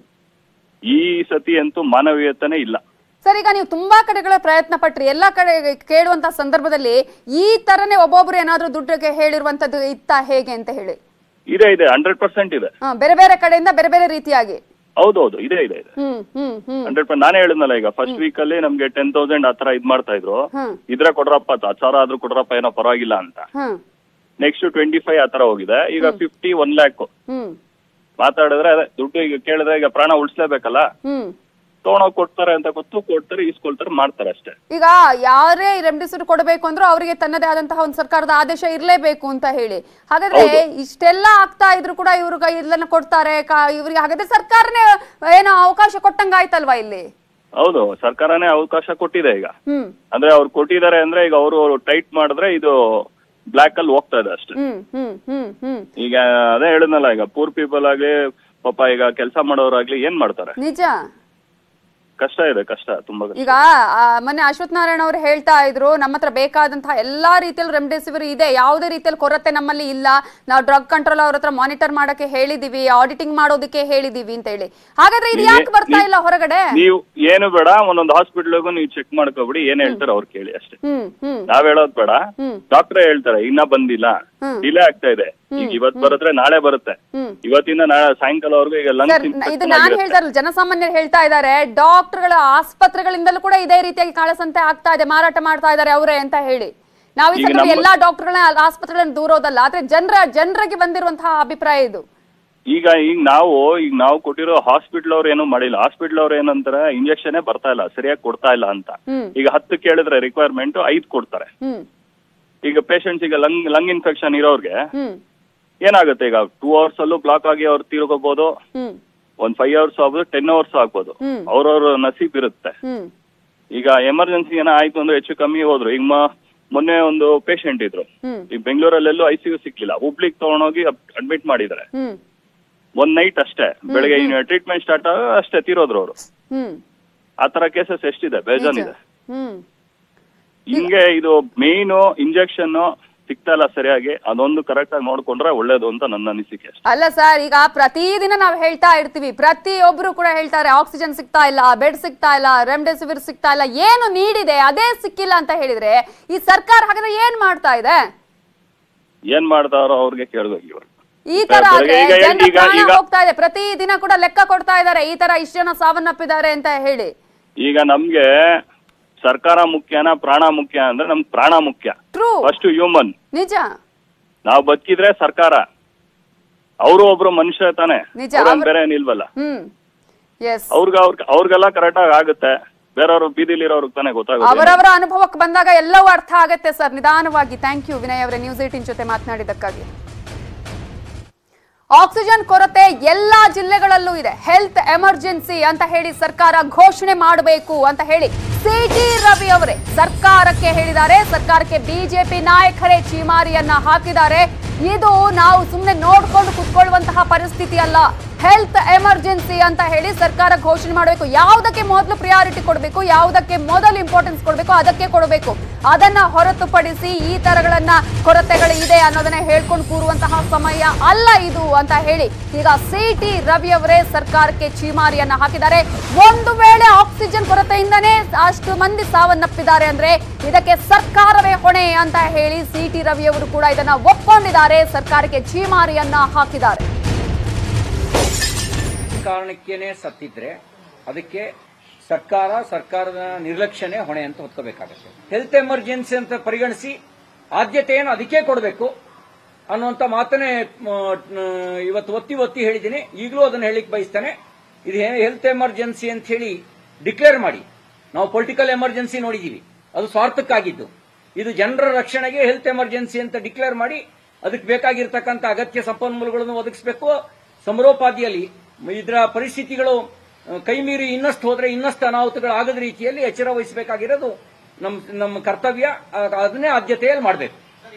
ಈ ಸತಿ ಅಂತೂ ಮಾನವೀಯತೆನೇ ಇಲ್ಲ ಸರ್ ಈಗ ನೀವು ತುಂಬಾ ಕಡೆಗಳ ಪ್ರಯತ್ನ ಪಟ್ರಿ ಎಲ್ಲಾ ಕಡೆ ಕೇಳುವಂತ ಸಂದರ್ಭದಲ್ಲಿ ಈ ತರನೇ ಒಬ್ಬೊಬ್ರು ಏನಾದ್ರೂ ದುಡ್ಡಿಗೆ ಹೇಳಿರುವಂತದ್ದು ಇತ್ತ ಹೇಗೆ ಅಂತ ಹೇಳಿ ಇದೆ ಇದೆ ಹಂಡ್ರೆಡ್ ಪರ್ಸೆಂಟ್ ಇದೆ ಹಾ, ಬೇರೆ ಬೇರೆ ಕಡೆಯಿಂದ ಬೇರೆ ಬೇರೆ ರೀತಿಯಾಗಿ ಹೌದೌದು ಇದೆ ಇದೆ ಇದೆ ಹ್ಮ್ ಹ್ಮ್ ಹ್ಮ್ ಹಂಡ್ರೆಡ್ ಪರ್ಸೆಂಟ್ ನಾನೇ ಹೇಳಿದ್ನಲ್ಲ ಈಗ ಫಸ್ಟ್ ವೀಕ್ ಅಲ್ಲಿ ನಮ್ಗೆ ಟೆನ್ ತೌಸಂಡ್ ಆ ತರ ಇದ್ ಮಾಡ್ತಾ ಇದ್ರು ಹ್ಮ್ ಇದ್ರೆ ಕೊಡ್ರಪ್ಪ ಹತ್ತು ಸಾವಿರ ಆದ್ರೂ ಕೊಡ್ರಪ್ಪ ಏನೋ ಪರವಾಗಿಲ್ಲ ಅಂತ ಹ್ಮ್ ನೆಕ್ಸ್ಟ್ ಟ್ವೆಂಟಿ ಫೈವ್ ಆ ತರ ಹೋಗಿದೆ ಈಗ ಫಿಫ್ಟಿ ಒನ್ ಲ್ಯಾಕ್ ಹ್ಮ್ ಮಾತಾಡಿದ್ರೆ ಅದೇ ದುಡ್ಡು ಈಗ ಕೇಳಿದ್ರೆ ಈಗ ಪ್ರಾಣ ಉಳಿಸ್ಲೇಬೇಕಲ್ಲ ಹ್ಮ್ ತಗೊಂಡೋಗ್ ಕೊಡ್ತಾರೆ ಅಂತ ಗೊತ್ತು ಕೊಡ್ತಾರೆ ಇಸ್ಕೊಳ್ತಾರೆ ಮಾಡ್ತಾರೆ ಅಷ್ಟೇ ಈಗ ಯಾರೇ ರೆಮ್ಡಿಸಿವಿರ್ ಕೊಡಬೇಕು ಅಂದ್ರೂ ಅವರಿಗೆ ತನ್ನದೇ ಆದಂತಹ ಒಂದು ಸರ್ಕಾರದ ಆದೇಶ ಇರಲೇಬೇಕು ಅಂತ ಹೇಳಿ ಹಾಗಾದ್ರೆ ಇಷ್ಟೆಲ್ಲ ಆಗ್ತಾ ಇದ್ರು ಕೂಡ ಇವ್ರಿಗೆ ಇದನ್ನ ಕೊಡ್ತಾರೆ ಕಾ- ಇವ್ರಿಗೆ ಹಾಗಾದ್ರೆ ಸರ್ಕಾರನೇ ಏನೋ ಅವಕಾಶ ಕೊಟ್ಟಂಗಾಯ್ತಲ್ವಾ ಇಲ್ಲಿ ಹೌದು ಸರ್ಕಾರನೇ ಅವಕಾಶ ಕೊಟ್ಟಿದೆ ಈಗ ಹ್ಮ್ ಅಂದ್ರೆ ಅವ್ರು ಕೊಟ್ಟಿದ್ದಾರೆ ಅಂದ್ರೆ ಈಗ ಅವರು ಟೈಟ್ ಮಾಡಿದ್ರೆ ಇದು ಬ್ಲಾಕ್ ಅಲ್ಲಿ ಹೋಗ್ತಾ ಇದೆ ಅಷ್ಟೇ ಹ್ಮ್ ಹ್ಮ್ ಹ್ಮ್ ಹ್ಮ್ ಈಗ ಅದೇ ಹೇಳಿದ್ನಲ್ಲ ಈಗ ಪೂರ್ ಪೀಪಲ್ ಆಗ್ಲಿ ಪಾಪ ಈಗ ಕೆಲಸ ಮಾಡೋರಾಗ್ಲಿ ಏನ್ ಮಾಡ್ತಾರೆ ನಿಜ ಕಷ್ಟ ಇದೆ ಕಷ್ಟ ತುಂಬಾ ಕಷ್ಟ. ಈಗ ಆ, ಮೊನ್ನೆ ಅಶ್ವಥ್ ನಾರಾಯಣ ಅವರು ಹೇಳ್ತಾ ಇದ್ರು ನಮ್ಮ ಹತ್ರ ಬೇಕಾದಂತಹ ಎಲ್ಲಾ ರೀತಿಯಲ್ಲಿ ರೆಮ್ಡೆಸಿವಿರ್ ಇದೆ ಯಾವುದೇ ರೀತಿಯಲ್ಲಿ ಕೊರತೆ ನಮ್ಮಲ್ಲಿ ಇಲ್ಲ ನಾವು ಡ್ರಗ್ ಕಂಟ್ರೋಲ್ ಅವ್ರ ಹತ್ರ ಮಾನಿಟರ್ ಮಾಡಕ್ಕೆ ಹೇಳಿದೀವಿ ಆಡಿಟಿಂಗ್ ಮಾಡೋದಕ್ಕೆ ಹೇಳಿದೀವಿ ಅಂತ ಹೇಳಿ ಹಾಗಾದ್ರೆ ಇದು ನೀವೇ- ಯಾಕೆ ಬರ್ತಾ ನೀವ್- ಇಲ್ಲ ಹೊರಗಡೆ ನೀವು ಏನು ಬೇಡ ಒಂದೊಂದು ಹಾಸ್ಪಿಟ್ಲಿಗೂ ನೀವು ಚೆಕ್ ಮಾಡ್ಕೊಬಿಡಿ ಏನ್ ಹೇಳ್ತಾರೆ ಅವ್ರು ಕೇಳಿ ಅಷ್ಟೇ ಹ್ಮ್ ಹ್ಮ್ ನಾವ್ ಹೇಳೋದ್ ಬೇಡ ಹ್ಮ್. ಡಾಕ್ಟ್ರೇ ಹೇಳ್ತಾರೆ ಇನ್ನ ಬಂದಿಲ್ಲ ಹ್ಮ್. ಡಿಲೇ ಆಗ್ತಾ ಇದೆ ಈಗ ಇವತ್ ಬರುತ್ತೆ ನಾಳೆ ಬರುತ್ತೆ ಹ್ಮ್. ಇವತ್ತಿಂದ ನಾಳೆ ಸಾಯಂಕಾಲವರೆಗೂ ಈಗ ಸರ್ ಲಂಗ್ಸ್ ನ- ಇದು ನಾನ್ ಹೇಳ್ತಾ ಇರಲ್ಲ ಜನಸಾಮಾನ್ಯರು ಹೇಳ್ತಾ ಇದ್ದಾರೆ ಡಾಕ್ಟರ್ಗಳ ಆಸ್ಪತ್ರೆಗಳಿಂದಲೂ ಕೂಡ ಇದೇ ರೀತಿಯಾಗಿ ಕಾಳಸಂತೆ ಆಗ್ತಾ ಇದೆ ಮಾರಾಟ ಮಾಡ್ತಾ ಇದ್ದಾರೆ ಅವರೇ ಅಂತ ಹೇಳಿ ನಾವು ಈ ಈಗ ಸಂದರ್ಭ ನಮ್ಮ- ಎಲ್ಲಾ ಡಾಕ್ಟರ್ಗಳನ್ನ ಆಸ್ಪತ್ರೆಗಳನ್ನ ದೂರೋದಲ್ಲ ಆದ್ರೆ ಜನರ ಜನರಿಗೆ ಬಂದಿರುವಂತಹ ಅಭಿಪ್ರಾಯ ಇದು ಈಗ ಈಗ ನಾವು ಈಗ ನಾವು ಕೊಟ್ಟಿರೋ ಹಾಸ್ಪಿಟಲ್ ಅವ್ರು ಏನು ಮಾಡಿಲ್ಲ ಹಾಸ್ಪಿಟಲ್ ಅವ್ರು ಏನಂತಾರೆ ಇಂಜೆಕ್ಷನ್ ಬರ್ತಾ ಇಲ್ಲ ಸರಿಯಾಗಿ ಕೊಡ್ತಾ ಇಲ್ಲ ಅಂತ ಹ್ಮ್ ಈಗ ಹತ್ತು ಕೇಳಿದ್ರೆ ರಿಕ್ವೈರ್ಮೆಂಟ್ ಐದ್ ಕೊಡ್ತಾರೆ ಹ್ಮ್ ಈಗ ಪೇಷಂಟ್ಸ್ ಈಗ ಲಂಗ್ ಲಂಗ್ ಇನ್ಫೆಕ್ಷನ್ ಇರೋರ್ಗೆ ಹ್ಮ್ ಏನಾಗುತ್ತೆ ಈಗ ಟೂ ಅವರ್ಸ್ ಅಲ್ಲೂ ಬ್ಲಾಕ್ ಆಗಿ ಅವ್ರು ತೀರ್ಕೋಬಹುದು ಹ್ಮ್ ಒಂದ್ ಫೈವ್ ಅವರ್ಸ್ ಆಗ್ಬೋದು ಟೆನ್ ಅವರ್ಸ್ ಆಗ್ಬೋದು ಹ್ಮ್. ಅವ್ರವ್ರ ನಸೀಬ್ ಇರುತ್ತೆ ಹ್ಮ್ ಈಗ ಎಮರ್ಜೆನ್ಸಿ ಏನೋ ಆಯ್ತು ಅಂದ್ರೆ ಹೆಚ್ಚು ಕಮ್ಮಿ ಹೋದ್ರು ಈಗ ಮ- ಮೊನ್ನೆ ಒಂದು ಪೇಷಂಟ್ ಇದ್ರು ಹ್ಮ್ ಈಗ ಬೆಂಗಳೂರಲ್ಲೆಲ್ಲೂ ಐ ಸಿ ಯು ಸಿಕ್ಲಿಲ್ಲ ಹುಬ್ಳಿಗ್ ತಗೊಂಡೋಗಿ ಅಡ್ಮಿಟ್ ಮಾಡಿದ್ದಾರೆ ಹ್ಮ್ ಒಂದ್ ನೈಟ್ ಅಷ್ಟೇ ಬೆಳಗ್ಗೆ ಟ್ರೀಟ್ಮೆಂಟ್ ಸ್ಟಾರ್ಟ್ ಆಗ ಅಷ್ಟೇ ತೀರೋದ್ರು ಅವರು ಹ್ಮ್ ಆ ತರ ಕೇಸಸ್ ಎಷ್ಟಿದೆ ಬೇಜಾನ್ ನಿಜ. ಇದೆ ಹ್ಮ್ ಹಿಂಗೆ ಇದು ಮೇಯ್ನು ಇಂಜೆಕ್ಷನ್ ಸಿಗ್ತಾ ಇಲ್ಲ ಸರಿಯಾಗಿ ಅದೊಂದು ಕರೆಕ್ಟ್ ಆಗಿ ನೋಡ್ಕೊಂಡ್ರೆ ಒಳ್ಳೇದು ಅಂತ ನನ್ನ ಅನಿಸಿಕೆ ಅಷ್ಟೇ ಅಲ್ಲ ಸರ್ ಈಗ ಪ್ರತಿದಿನ ನಾವು ಹೇಳ್ತಾ ಇರ್ತೀವಿ ಪ್ರತಿಯೊಬ್ರು ಕೂಡ ಹೇಳ್ತಾರೆ ಆಕ್ಸಿಜನ್ ಸಿಗ್ತಾ ಇಲ್ಲ ಬೆಡ್ ಸಿಗ್ತಾ ಇಲ್ಲ ರೆಮ್ಡೆಸಿವಿರ್ ಸಿಗ್ತಾ ಇಲ್ಲ ಏನು ನೀಡಿದೆ ಅದೇ ಸಿಕ್ಕಿಲ್ಲ ಅಂತ ಹೇಳಿದ್ರೆ ಈ ಸರ್ಕಾರ ಹಾಗಾದ್ರೆ ಏನ್ ಮಾಡ್ತಾ ಇದೆ ಏನ್ ಮಾಡ್ತಾರೋ ಅವ್ರಿಗೆ ಕೇಳ್ಬೇಕು ಇವಾಗ ಈ ತರ ಆದ್ರೆ ಈಗ ಹೇಳಿ, ಜನರ ಈಗ- ಪ್ರಾಣ ಈಗ- ಹೋಗ್ತಾ ಇದೆ ಪ್ರತಿ ದಿನ ಕೂಡ ಲೆಕ್ಕ ಕೊಡ್ತಾ ಇದ್ದಾರೆ ಈ ತರ ಇಷ್ಟು ಜನ ಸಾವನ್ನಪ್ಪಿದ್ದಾರೆ ಅಂತ ಹೇಳಿ ಈಗ ನಮ್ಗೆ ಸರ್ಕಾರ ಮುಖ್ಯನಾ ಪ್ರಾಣ ಮುಖ್ಯ ಅಂದ್ರೆ ನಮ್ಗೆ ಪ್ರಾಣ ಮುಖ್ಯ ಟ್ರೂ ಫಸ್ಟ್ ಹ್ಯೂಮನ್ ನಿಜ ನಾವು ಬದುಕಿದ್ರೆ ಸರ್ಕಾರ ಅವರು ಒಬ್ರು ಮನುಷ್ಯ ತಾನೆ ನಿಜ, ಅವ್ರೇನ್ ಅವ್ರ್- ಬೇರೆ ಏನಿಲ್ವಲ್ಲ ಹ್ಮ್ ಎಸ್ ಅವ್ರಿಗೆ ಅವ್ರ ಅವ್ರಿಗೆಲ್ಲ ಕರೆಕ್ಟ್ ಆಗಿ ಆಗುತ್ತೆ ಬೇರೆಯವ್ರು ಬೀದಿಲಿರೋರ್ಗೆ ತಾನೇ ಗೊತ್ತಾಗುತ್ತೆ ಅವರವರ ಅನುಭವಕ್ಕೆ ಬಂದಾಗ ಎಲ್ಲವೂ ಅರ್ಥ ಆಗತ್ತೆ ಸರ್ ನಿಧಾನವಾಗಿ ಥ್ಯಾಂಕ್ ಯು ವಿನಯ್ ಅವರೇ ನ್ಯೂಸ್ ಏಟಿನ್ ಜೊತೆ ಮಾತನಾಡಿದ್ದಕ್ಕಾಗಿ ಆಕ್ಸಿಜನ್ ಕೊರತೆ ಎಲ್ಲಾ ಜಿಲ್ಲೆಗಳಲ್ಲೂ ಇದೆ ಹೆಲ್ತ್ ಎಮರ್ಜೆನ್ಸಿ ಅಂತ ಹೇಳಿ ಸರ್ಕಾರ ಘೋಷಣೆ ಮಾಡಬೇಕು ಅಂತ ಹೇಳಿ ಸಿಟಿ ರವಿ ಅವರೇ ಸರ್ಕಾರಕ್ಕೆ ಹೇಳಿದ್ದಾರೆ ಸರ್ಕಾರಕ್ಕೆ ಬಿಜೆಪಿ ನಾಯಕರೇ ಚೀಮಾರಿಯನ್ನ ಹಾಕಿದ್ದಾರೆ ಇದು ನಾವು ಸುಮ್ಮನೆ ನೋಡ್ಕೊಂಡು ಕುತ್ಕೊಳ್ಳುವಂತಹ ಪರಿಸ್ಥಿತಿ ಅಲ್ಲ ಹೆಲ್ತ್ ಎಮರ್ಜೆನ್ಸಿ ಅಂತ ಹೇಳಿ ಸರ್ಕಾರ ಘೋಷಣೆ ಮಾಡಬೇಕು ಯಾವುದಕ್ಕೆ ಮೊದಲು ಪ್ರಿಯಾರಿಟಿ ಕೊಡಬೇಕು ಯಾವುದಕ್ಕೆ ಮೊದಲು ಇಂಪಾರ್ಟೆನ್ಸ್ ಕೊಡಬೇಕು ಅದಕ್ಕೆ ಕೊಡಬೇಕು ಅದನ್ನ ಹೊರತುಪಡಿಸಿ ಈ ತರಗಳನ್ನ ಕೊರತೆಗಳು ಇದೆ ಅನ್ನೋದನ್ನ ಹೇಳ್ಕೊಂಡು ಕೂರುವಂತಹ ಸಮಯ ಅಲ್ಲ ಇದು ಅಂತ ಹೇಳಿ ಈಗ ಸಿ ಟಿ ರವಿ ಅವರೇ ಸರ್ಕಾರಕ್ಕೆ ಚೀಮಾರಿಯನ್ನ ಹಾಕಿದ್ದಾರೆ ಒಂದು ವೇಳೆ ಆಕ್ಸಿಜನ್ ಕೊರತೆಯಿಂದನೇ ಅಷ್ಟು ಮಂದಿ ಸಾವನ್ನಪ್ಪಿದ್ದಾರೆ ಅಂದ್ರೆ ಇದಕ್ಕೆ ಸರ್ಕಾರವೇ ಹೊಣೆ ಅಂತ ಹೇಳಿ ಸಿ ಟಿ ರವಿ ಅವರು ಕೂಡ ಇದನ್ನ ಒಪ್ಕೊಂಡಿದ್ದಾರೆ ಸರ್ಕಾರಕ್ಕೆ ಚೀಮಾರಿಯನ್ನ ಹಾಕಿದ್ದಾರೆ ಕಾರಣಕ್ಕೇನೆ ಸತ್ತಿದ್ರೆ ಅದಕ್ಕೆ ಸರ್ಕಾರ ಸರ್ಕಾರದ ನಿರ್ಲಕ್ಷ್ಯನೇ ಹೊಣೆ ಅಂತ ಹೊತ್ಕೋಬೇಕಾಗತ್ತೆ ಹೆಲ್ತ್ ಎಮರ್ಜೆನ್ಸಿ ಅಂತ ಪರಿಗಣಿಸಿ ಆದ್ಯತೆಯನ್ನು ಅದಕ್ಕೆ ಕೊಡಬೇಕು ಅನ್ನುವಂಥ ಮಾತನ್ನೇ ಮ, ನ, ಇವತ್ತು ಒತ್ತಿ ಒತ್ತಿ ಹೇಳಿದ್ದೀನಿ ಈಗಲೂ ಅದನ್ನು ಹೇಳಿಕ್ ಬಯಸ್ತೇನೆ ಇದು ಹೆಲ್ತ್ ಎಮರ್ಜೆನ್ಸಿ ಅಂತ ಹೇಳಿ ಡಿಕ್ಲೇರ್ ಮಾಡಿ ನಾವು ಪೊಲಿಟಿಕಲ್ ಎಮರ್ಜೆನ್ಸಿ ನೋಡಿದೀವಿ ಅದು ಸ್ವಾರ್ಥಕ್ಕಾಗಿದ್ದು ಇದು ಜನರ ರಕ್ಷಣೆಗೆ ಹೆಲ್ತ್ ಎಮರ್ಜೆನ್ಸಿ ಅಂತ ಡಿಕ್ಲೇರ್ ಮಾಡಿ ಅದಕ್ಕೆ ಬೇಕಾಗಿರ್ತಕ್ಕಂಥ ಅಗತ್ಯ ಸಂಪನ್ಮೂಲಗಳನ್ನು ಒದಗಿಸಬೇಕು ಸಮರೋಪಾದಿಯಲ್ಲಿ ಇದರ ಪರಿಸ್ಥಿತಿಗಳು ಆ, ಕೈಮೀರಿ ಇನ್ನಷ್ಟು ಹೋದ್ರೆ ಇನ್ನಷ್ಟು ಅನಾಹುತಗಳಾಗದ ರೀತಿಯಲ್ಲಿ ಎಚ್ಚರ ವಹಿಸಬೇಕಾಗಿರೋದು ನಮ್ಮ ನಮ್ಮ ಕರ್ತವ್ಯ ಆ, ಅದನ್ನೇ ಆದ್ಯತೆಯಲ್ಲಿ ಮಾಡಬೇಕು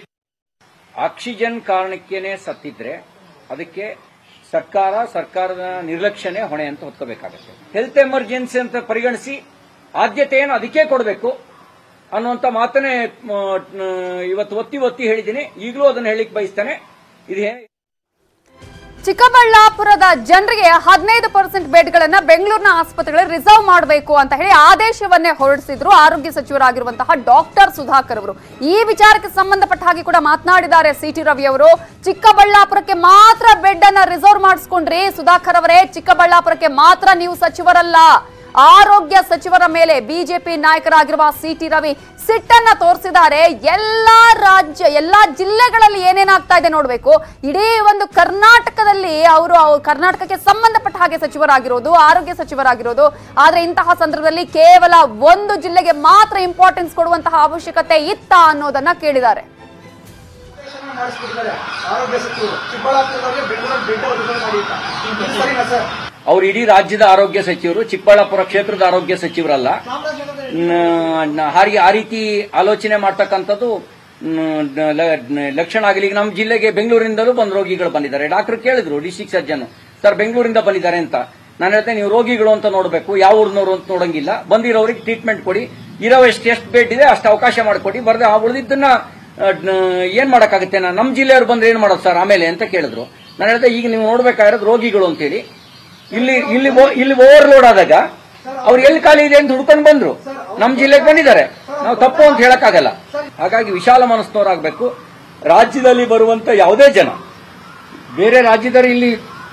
ಆಕ್ಸಿಜನ್ ಕಾರಣಕ್ಕೇನೆ ಸತ್ತಿದ್ರೆ ಅದಕ್ಕೆ ಸರ್ಕಾರ ಸರ್ಕಾರದ ನಿರ್ಲಕ್ಷ್ಯನೇ ಹೊಣೆ ಅಂತ ಹೊತ್ಕೋಬೇಕಾಗತ್ತೆ ಹೆಲ್ತ್ ಎಮರ್ಜೆನ್ಸಿ ಅಂತ ಪರಿಗಣಿಸಿ ಆದ್ಯತೆಯನ್ನು ಅದಕ್ಕೆ ಕೊಡಬೇಕು ಅನ್ನುವಂಥ ಮಾತನ್ನೇ ಮ, ನ, ಇವತ್ತು ಒತ್ತಿ ಒತ್ತಿ ಹೇಳಿದ್ದೀನಿ ಈಗಲೂ ಅದನ್ನು ಹೇಳಿಕ್ ಬಯಸ್ತೇನೆ ಇದು ಹೇ- ಚಿಕ್ಕಬಳ್ಳಾಪುರದ ಜನರಿಗೆ ಹದಿನೈದು ಪರ್ಸೆಂಟ್ ಬೆಡ್ಗಳನ್ನ ಬೆಂಗಳೂರಿನ ಆಸ್ಪತ್ರೆಗಳಲ್ಲಿ ರಿಸರ್ವ್ ಮಾಡಬೇಕು ಅಂತ ಹೇಳಿ ಆದೇಶವನ್ನೇ ಹೊರಡಿಸಿದ್ರು ಆರೋಗ್ಯ ಸಚಿವರಾಗಿರುವಂತಹ ಡಾಕ್ಟರ್ ಸುಧಾಕರ್ ಅವರು ಈ ವಿಚಾರಕ್ಕೆ ಸಂಬಂಧಪಟ್ಟ ಹಾಗೆ ಕೂಡ ಮಾತನಾಡಿದ್ದಾರೆ ಸಿಟಿ ರವಿ ಅವರು ಚಿಕ್ಕಬಳ್ಳಾಪುರಕ್ಕೆ ಮಾತ್ರ ಬೆಡ್ ಅನ್ನ ರಿಸರ್ವ್ ಮಾಡಿಸ್ಕೊಂಡ್ರಿ ಸುಧಾಕರ್ ಅವರೇ ಚಿಕ್ಕಬಳ್ಳಾಪುರಕ್ಕೆ ಮಾತ್ರ ನೀವು ಸಚಿವರಲ್ಲ ಆರೋಗ್ಯ ಸಚಿವರ ಮೇಲೆ ಬಿಜೆಪಿ ನಾಯಕರಾಗಿರುವ ಸಿಟಿ ರವಿ ಸಿಟ್ಟನ್ನ ತೋರಿಸಿದ್ದಾರೆ ಎಲ್ಲಾ ರಾಜ್ಯ ಎಲ್ಲಾ ಜಿಲ್ಲೆಗಳಲ್ಲಿ ಏನೇನಾಗ್ತಾ ಇದೆ ನೋಡ್ಬೇಕು ಇಡೀ ಒಂದು ಕರ್ನಾಟಕದಲ್ಲಿ ಅವರು ಕರ್ನಾಟಕಕ್ಕೆ ಸಂಬಂಧಪಟ್ಟ ಹಾಗೆ ಸಚಿವರಾಗಿರೋದು ಆರೋಗ್ಯ ಸಚಿವರಾಗಿರೋದು ಆದ್ರೆ ಇಂತಹ ಸಂದರ್ಭದಲ್ಲಿ ಕೇವಲ ಒಂದು ಜಿಲ್ಲೆಗೆ ಮಾತ್ರ ಇಂಪಾರ್ಟೆನ್ಸ್ ಕೊಡುವಂತಹ ಅವಶ್ಯಕತೆ ಇತ್ತ ಅನ್ನೋದನ್ನ ಕೇಳಿದ್ದಾರೆ ಮಾಡಿಸ್ಬಿಟ್ಟಿದ್ದಾರೆ ಆರೋಗ್ಯ ಸಚಿವರು ಚಿಕ್ಕಬಳ್ಳಾಪುರದವರಿಗೆ ಬೆಂಗಳೂರು ಬೆಡ್ ಒದಗಿ ಮಾಡಿ ಅಂತ ಇದು ಸರಿನಾ ಸರ್ ಅವರು ಇಡೀ ರಾಜ್ಯದ ಆರೋಗ್ಯ ಸಚಿವರು ಚಿಕ್ಕಬಳ್ಳಾಪುರ ಕ್ಷೇತ್ರದ ಆರೋಗ್ಯ ಸಚಿವರಲ್ಲ ನ- ನ- ಹಾಗೆ ಆ ರೀತಿ ಆಲೋಚನೆ ಮಾಡ್ತಕ್ಕಂಥದ್ದು ನ- ನ- ಲ- ನ- ಲಕ್ಷಣ ಆಗಲಿ ಈಗ ನಮ್ಮ ಜಿಲ್ಲೆಗೆ ಬೆಂಗಳೂರಿನಿಂದಲೂ ಬಂದು ರೋಗಿಗಳು ಬಂದಿದ್ದಾರೆ ಡಾಕ್ಟರ್ ಕೇಳಿದ್ರು ಡಿಸ್ಟಿಕ್ ಸರ್ಜನ್ ಸರ್ ಬೆಂಗಳೂರಿಂದ ಬಂದಿದ್ದಾರೆ ಅಂತ ನಾನು ಹೇಳ್ತೇನೆ ನೀವು ರೋಗಿಗಳು ಅಂತ ನೋಡಬೇಕು ಯಾವ ಊರಿನವರು ಅಂತ ನೋಡಂಗಿಲ್ಲ ಬಂದಿರೋರಿಗೆ ಟ್ರೀಟ್ಮೆಂಟ್ ಕೊಡಿ ಇರೋ ಎಷ್ಟು ಎಷ್ಟು ಬೆಡ್ ಇದೆ ಅಷ್ಟು ಅವಕಾಶ ಮಾಡಿಕೊಡಿ ಬರದೆ ಆ ಉಳಿದಿದ್ದನ್ನ ಆ, ನ- ಏನ್ ಮಾಡಕ್ಕಾಗುತ್ತೆ ನಾನು ನಮ್ಮ ಜಿಲ್ಲೆಯವರು ಬಂದ್ರೆ ಏನ್ ಮಾಡೋದು ಸರ್ ಆಮೇಲೆ ಅಂತ ಕೇಳಿದ್ರು ನಾನು ಹೇಳ್ದೆ ಈಗ ನೀವು ನೋಡ್ಬೇಕಾಗಿರೋದು ರೋಗಿಗಳು ಅಂತೇಳಿ ಇಲ್ಲಿ ಇಲ್ಲಿ ಓ- ಇಲ್ಲಿ ಓವರ್ಲೋಡ್ ಆದಾಗ ಅವ್ರು ಎಲ್ಲಿ ಖಾಲಿ ಇದೆ ಅಂತ ಹುಡ್ಕೊಂಡು ಬಂದ್ರು ನಮ್ಮ ಜಿಲ್ಲೆಗೆ ಬಂದಿದ್ದಾರೆ ನಾವು ತಪ್ಪು ಅಂತ ಹೇಳಕ್ಕಾಗಲ್ಲ ಹಾಗಾಗಿ ವಿಶಾಲ ಮನಸ್ಸಿನವರಾಗಬೇಕು ರಾಜ್ಯದಲ್ಲಿ ಬರುವಂತ ಯಾವುದೇ ಜನ ಬೇರೆ ರಾಜ್ಯದವರು ಇಲ್ಲಿ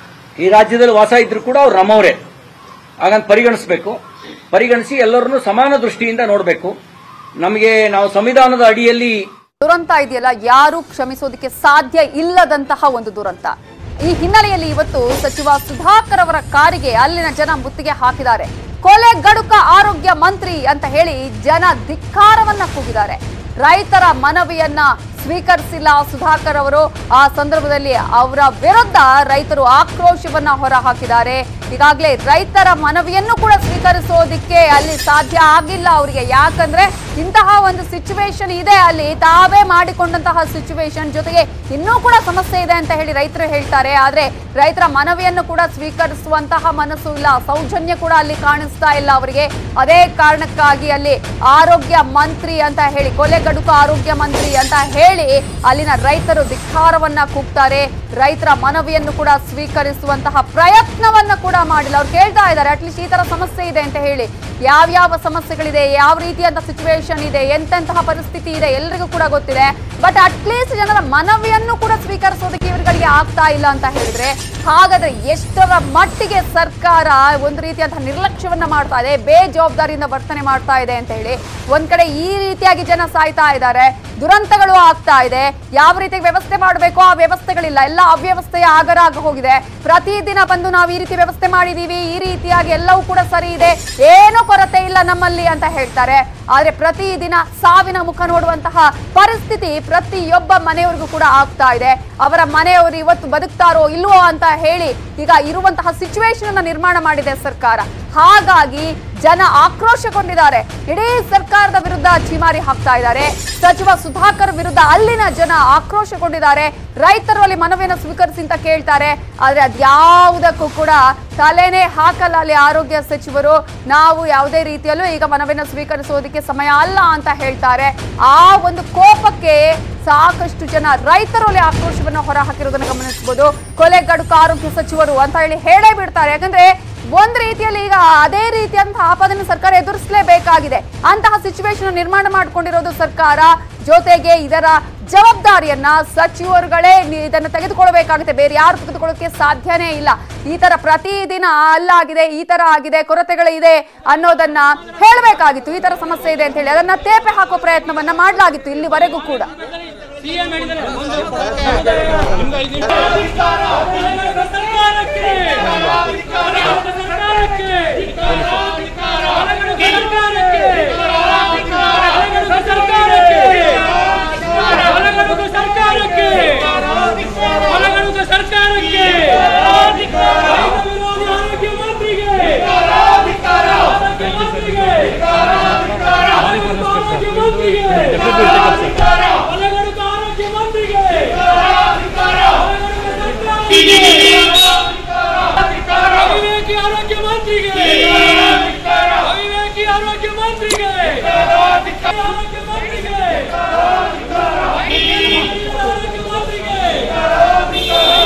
ಈ ರಾಜ್ಯದಲ್ಲಿ ವಾಸ ಇದ್ರು ಕೂಡ ಅವ್ರು ನಮ್ಮವರೇ ಹಾಗಂತ ಪರಿಗಣಿಸಬೇಕು ಪರಿಗಣಿಸಿ ಎಲ್ಲರನ್ನೂ ಸಮಾನ ದೃಷ್ಟಿಯಿಂದ ನೋಡಬೇಕು ನಮಗೆ ನಾವು ಸಂವಿಧಾನದ ಅಡಿಯಲ್ಲಿ ದುರಂತ ಇದೆಯಲ್ಲ ಯಾರು ಕ್ಷಮಿಸೋದಕ್ಕೆ ಸಾಧ್ಯ ಇಲ್ಲದಂತಹ ಒಂದು ದುರಂತ ಈ ಹಿನ್ನೆಲೆಯಲ್ಲಿ ಇವತ್ತು ಸಚಿವ ಸುಧಾಕರ್ ಅವರ ಕಾರಿಗೆ ಅಲ್ಲಿನ ಜನ ಮುತ್ತಿಗೆ ಹಾಕಿದ್ದಾರೆ ಕೊಲೆ ಗಡುಕ ಆರೋಗ್ಯ ಮಂತ್ರಿ ಅಂತ ಹೇಳಿ ಜನ ಧಿಕ್ಕಾರವನ್ನ ಕೂಗಿದ್ದಾರೆ ರೈತರ ಮನವಿಯನ್ನ ಸ್ವೀಕರಿಸಿಲ್ಲ ಸುಧಾಕರ್ ಅವರು ಆ ಸಂದರ್ಭದಲ್ಲಿ ಅವರ ವಿರುದ್ಧ ರೈತರು ಆಕ್ರೋಶವನ್ನ ಹೊರ ಹಾಕಿದ್ದಾರೆ ಈಗಾಗಲೇ ರೈತರ ಮನವಿಯನ್ನು ಕೂಡ ಸ್ವೀಕರಿಸೋದಿಕ್ಕೆ ಅಲ್ಲಿ ಸಾಧ್ಯ ಆಗಿಲ್ಲ ಅವರಿಗೆ ಯಾಕಂದ್ರೆ ಇಂತಹ ಒಂದು ಸಿಚುವೇಶನ್ ಇದೆ ಅಲ್ಲಿ ತಾವೇ ಮಾಡಿಕೊಂಡಂತಹ ಸಿಚುವೇಶನ್ ಜೊತೆಗೆ ಇನ್ನೂ ಕೂಡ ಸಮಸ್ಯೆ ಇದೆ ಅಂತ ಹೇಳಿ ರೈತರು ಹೇಳ್ತಾರೆ ಆದ್ರೆ ರೈತರ ಮನವಿಯನ್ನು ಕೂಡ ಸ್ವೀಕರಿಸುವಂತಹ ಮನಸ್ಸು ಇಲ್ಲ ಸೌಜನ್ಯ ಕೂಡ ಅಲ್ಲಿ ಕಾಣಿಸ್ತಾ ಇಲ್ಲ ಅವರಿಗೆ ಅದೇ ಕಾರಣಕ್ಕಾಗಿ ಅಲ್ಲಿ ಆರೋಗ್ಯ ಮಂತ್ರಿ ಅಂತ ಹೇಳಿ ಕೊಲೆಗಡುಕ ಆರೋಗ್ಯ ಮಂತ್ರಿ ಅಂತ ಹೇಳಿ ಅಲ್ಲಿನ ರೈತರು ಧಿಕ್ಕಾರವನ್ನ ಕೂಗ್ತಾರೆ ರೈತರ ಮನವಿಯನ್ನು ಕೂಡ ಸ್ವೀಕರಿಸುವಂತಹ ಪ್ರಯತ್ನವನ್ನ ಕೂಡ ಮಾಡಿಲ್ಲ ಅವ್ರು ಕೇಳ್ತಾ ಇದ್ದಾರೆ ಅಟ್ಲೀಸ್ಟ್ ಈ ತರ ಸಮಸ್ಯೆ ಇದೆ ಅಂತ ಹೇಳಿ ಯಾವ್ಯಾವ ಸಮಸ್ಯೆಗಳಿದೆ ಯಾವ ರೀತಿಯಂತ ಸಿಚುವೇಶನ್ ಇದೆ ಎಂತೆಂತಹ ಪರಿಸ್ಥಿತಿ ಇದೆ ಎಲ್ರಿಗೂ ಕೂಡ ಗೊತ್ತಿದೆ ಬಟ್ ಅಟ್ಲೀಸ್ಟ್ ಜನರ ಮನವಿಯನ್ನು ಕೂಡ ಸ್ವೀಕರಿಸೋದಕ್ಕೆ ಇವರುಗಳಿಗೆ ಆಗ್ತಾ ಇಲ್ಲ ಅಂತ ಹೇಳಿದ್ರೆ ಹಾಗಾದ್ರೆ ಎಷ್ಟರ ಮಟ್ಟಿಗೆ ಸರ್ಕಾರ ಒಂದು ರೀತಿಯಂತಹ ನಿರ್ಲಕ್ಷ್ಯವನ್ನ ಮಾಡ್ತಾ ಇದೆ ಬೇಜವಾಬ್ದಾರಿಯಿಂದ ವರ್ತನೆ ಮಾಡ್ತಾ ಇದೆ ಅಂತ ಹೇಳಿ ಒಂದ್ ಕಡೆ ಈ ರೀತಿಯಾಗಿ ಜನ ಸಾಯ್ತಾ ಇದ್ದಾರೆ ದುರಂತಗಳು ಆಗ್ತಾ ಇದೆ ಯಾವ ರೀತಿ ವ್ಯವಸ್ಥೆ ಮಾಡಬೇಕು ಆ ವ್ಯವಸ್ಥೆಗಳಿಲ್ಲ ಎಲ್ಲ ಅವ್ಯವಸ್ಥೆಯ ಆಗರ ಆಗ ಹೋಗಿದೆ ಪ್ರತಿದಿನ ಬಂದು ನಾವು ಈ ರೀತಿ ವ್ಯವಸ್ಥೆ ಮಾಡಿದೀವಿ ಈ ರೀತಿಯಾಗಿ ಎಲ್ಲವೂ ಕೂಡ ಸರಿ ಇದೆ ಏನೂ ಕೊರತೆ ಇಲ್ಲ ನಮ್ಮಲ್ಲಿ ಅಂತ ಹೇಳ್ತಾರೆ ಆದ್ರೆ ಪ್ರತಿದಿನ ಸಾವಿನ ಮುಖ ನೋಡುವಂತಹ ಪರಿಸ್ಥಿತಿ ಪ್ರತಿಯೊಬ್ಬ ಮನೆಯವರಿಗೂ ಕೂಡ ಆಗ್ತಾ ಇದೆ ಅವರ ಮನೆಯವರು ಇವತ್ತು ಬದುಕ್ತಾರೋ ಇಲ್ವೋ ಅಂತ ಹೇಳಿ ಈಗ ಇರುವಂತಹ ಸಿಚುವೇಶನ್ ಅನ್ನ ನಿರ್ಮಾಣ ಮಾಡಿದೆ ಸರ್ಕಾರ ಹಾಗಾಗಿ ಜನ ಆಕ್ರೋಶಗೊಂಡಿದ್ದಾರೆ ಇಡೀ ಸರ್ಕಾರದ ವಿರುದ್ಧ ಛೀಮಾರಿ ಹಾಕ್ತಾ ಇದ್ದಾರೆ ಸಚಿವ ಸುಧಾಕರ್ ವಿರುದ್ಧ ಅಲ್ಲಿನ ಜನ ಆಕ್ರೋಶಗೊಂಡಿದ್ದಾರೆ ರೈತರು ಅಲ್ಲಿ ಮನವಿಯನ್ನು ಸ್ವೀಕರಿಸಿ ಅಂತ ಕೇಳ್ತಾರೆ ಆದ್ರೆ ಅದ್ಯಾವುದಕ್ಕೂ ಕೂಡ ತಲೆನೇ ಹಾಕಲ್ಲ ಅಲ್ಲಿ ಆರೋಗ್ಯ ಸಚಿವರು ನಾವು ಯಾವುದೇ ರೀತಿಯಲ್ಲೂ ಈಗ ಮನವಿಯನ್ನು ಸ್ವೀಕರಿಸೋದಕ್ಕೆ ಸಮಯ ಅಲ್ಲ ಅಂತ ಹೇಳ್ತಾರೆ ಆ ಒಂದು ಕೋಪಕ್ಕೆ ಸಾಕಷ್ಟು ಜನ ರೈತರು ಅಲ್ಲಿ ಆಕ್ರೋಶವನ್ನು ಹೊರ ಹಾಕಿರೋದನ್ನ ಗಮನಿಸಬಹುದು ಕೊಲೆಗಡುಕ ಆರೋಗ್ಯ ಸಚಿವರು ಅಂತ ಹೇಳಿ ಹೇಳೇ ಬಿಡ್ತಾರೆ ಯಾಕಂದ್ರೆ ಒಂದ್ ರೀತಿಯಲ್ಲಿ ಈಗ ಅದೇ ರೀತಿಯಂತಹ ಆಪದನ್ನು ಸರ್ಕಾರ ಎದುರಿಸಲೇಬೇಕಾಗಿದೆ ಅಂತಹ ಸಿಚುವೇಶನ್ ನಿರ್ಮಾಣ ಮಾಡ್ಕೊಂಡಿರೋದು ಸರ್ಕಾರ ಜೊತೆಗೆ ಇದರ ಜವಾಬ್ದಾರಿಯನ್ನ ಸಚಿವರುಗಳೇ ನಿ- ಇದನ್ನ ತೆಗೆದುಕೊಳ್ಬೇಕಾಗುತ್ತೆ ಬೇರೆ ಯಾರು ತೆಗೆದುಕೊಳ್ಳೋಕೆ ಸಾಧ್ಯನೇ ಇಲ್ಲ ಈ ತರ ಪ್ರತಿದಿನ ಅಲ್ಲಾಗಿದೆ ಈ ತರ ಆಗಿದೆ ಕೊರತೆಗಳಿದೆ ಅನ್ನೋದನ್ನ ಹೇಳಬೇಕಾಗಿತ್ತು ಈ ತರ ಸಮಸ್ಯೆ ಇದೆ ಅಂತ ಹೇಳಿ ಅದನ್ನ ತೇಪೆ ಹಾಕೋ ಪ್ರಯತ್ನವನ್ನ ಮಾಡಲಾಗಿತ್ತು ಇಲ್ಲಿವರೆಗೂ ಕೂಡ ಸರ್ಕಾರಕ್ಕೆ ಆರೋಗ್ಯ ಮಂತ್ರಿಗೆ ಆರೋಗ್ಯ ಮಂತ್ರಿಗೆ ಆರೋಗ್ಯ ಮಂತ್ರಿಗೆ ಹೊಲಗಡುಕ ಆರೋಗ್ಯ ಮಂತ್ರಿಗೆ ಅವಿವೇಕಿ ಆರೋಗ್ಯ ಮಂತ್ರಿಗೆ ಅವಿವೇಕಿ ಆರೋಗ್ಯ ಮಂತ್ರಿಗೆ ಆರೋಗ್ಯ ಮಂತ್ರಿಗೆ ಆರೋಗ್ಯ ಮಂತ್ರಿಗೆ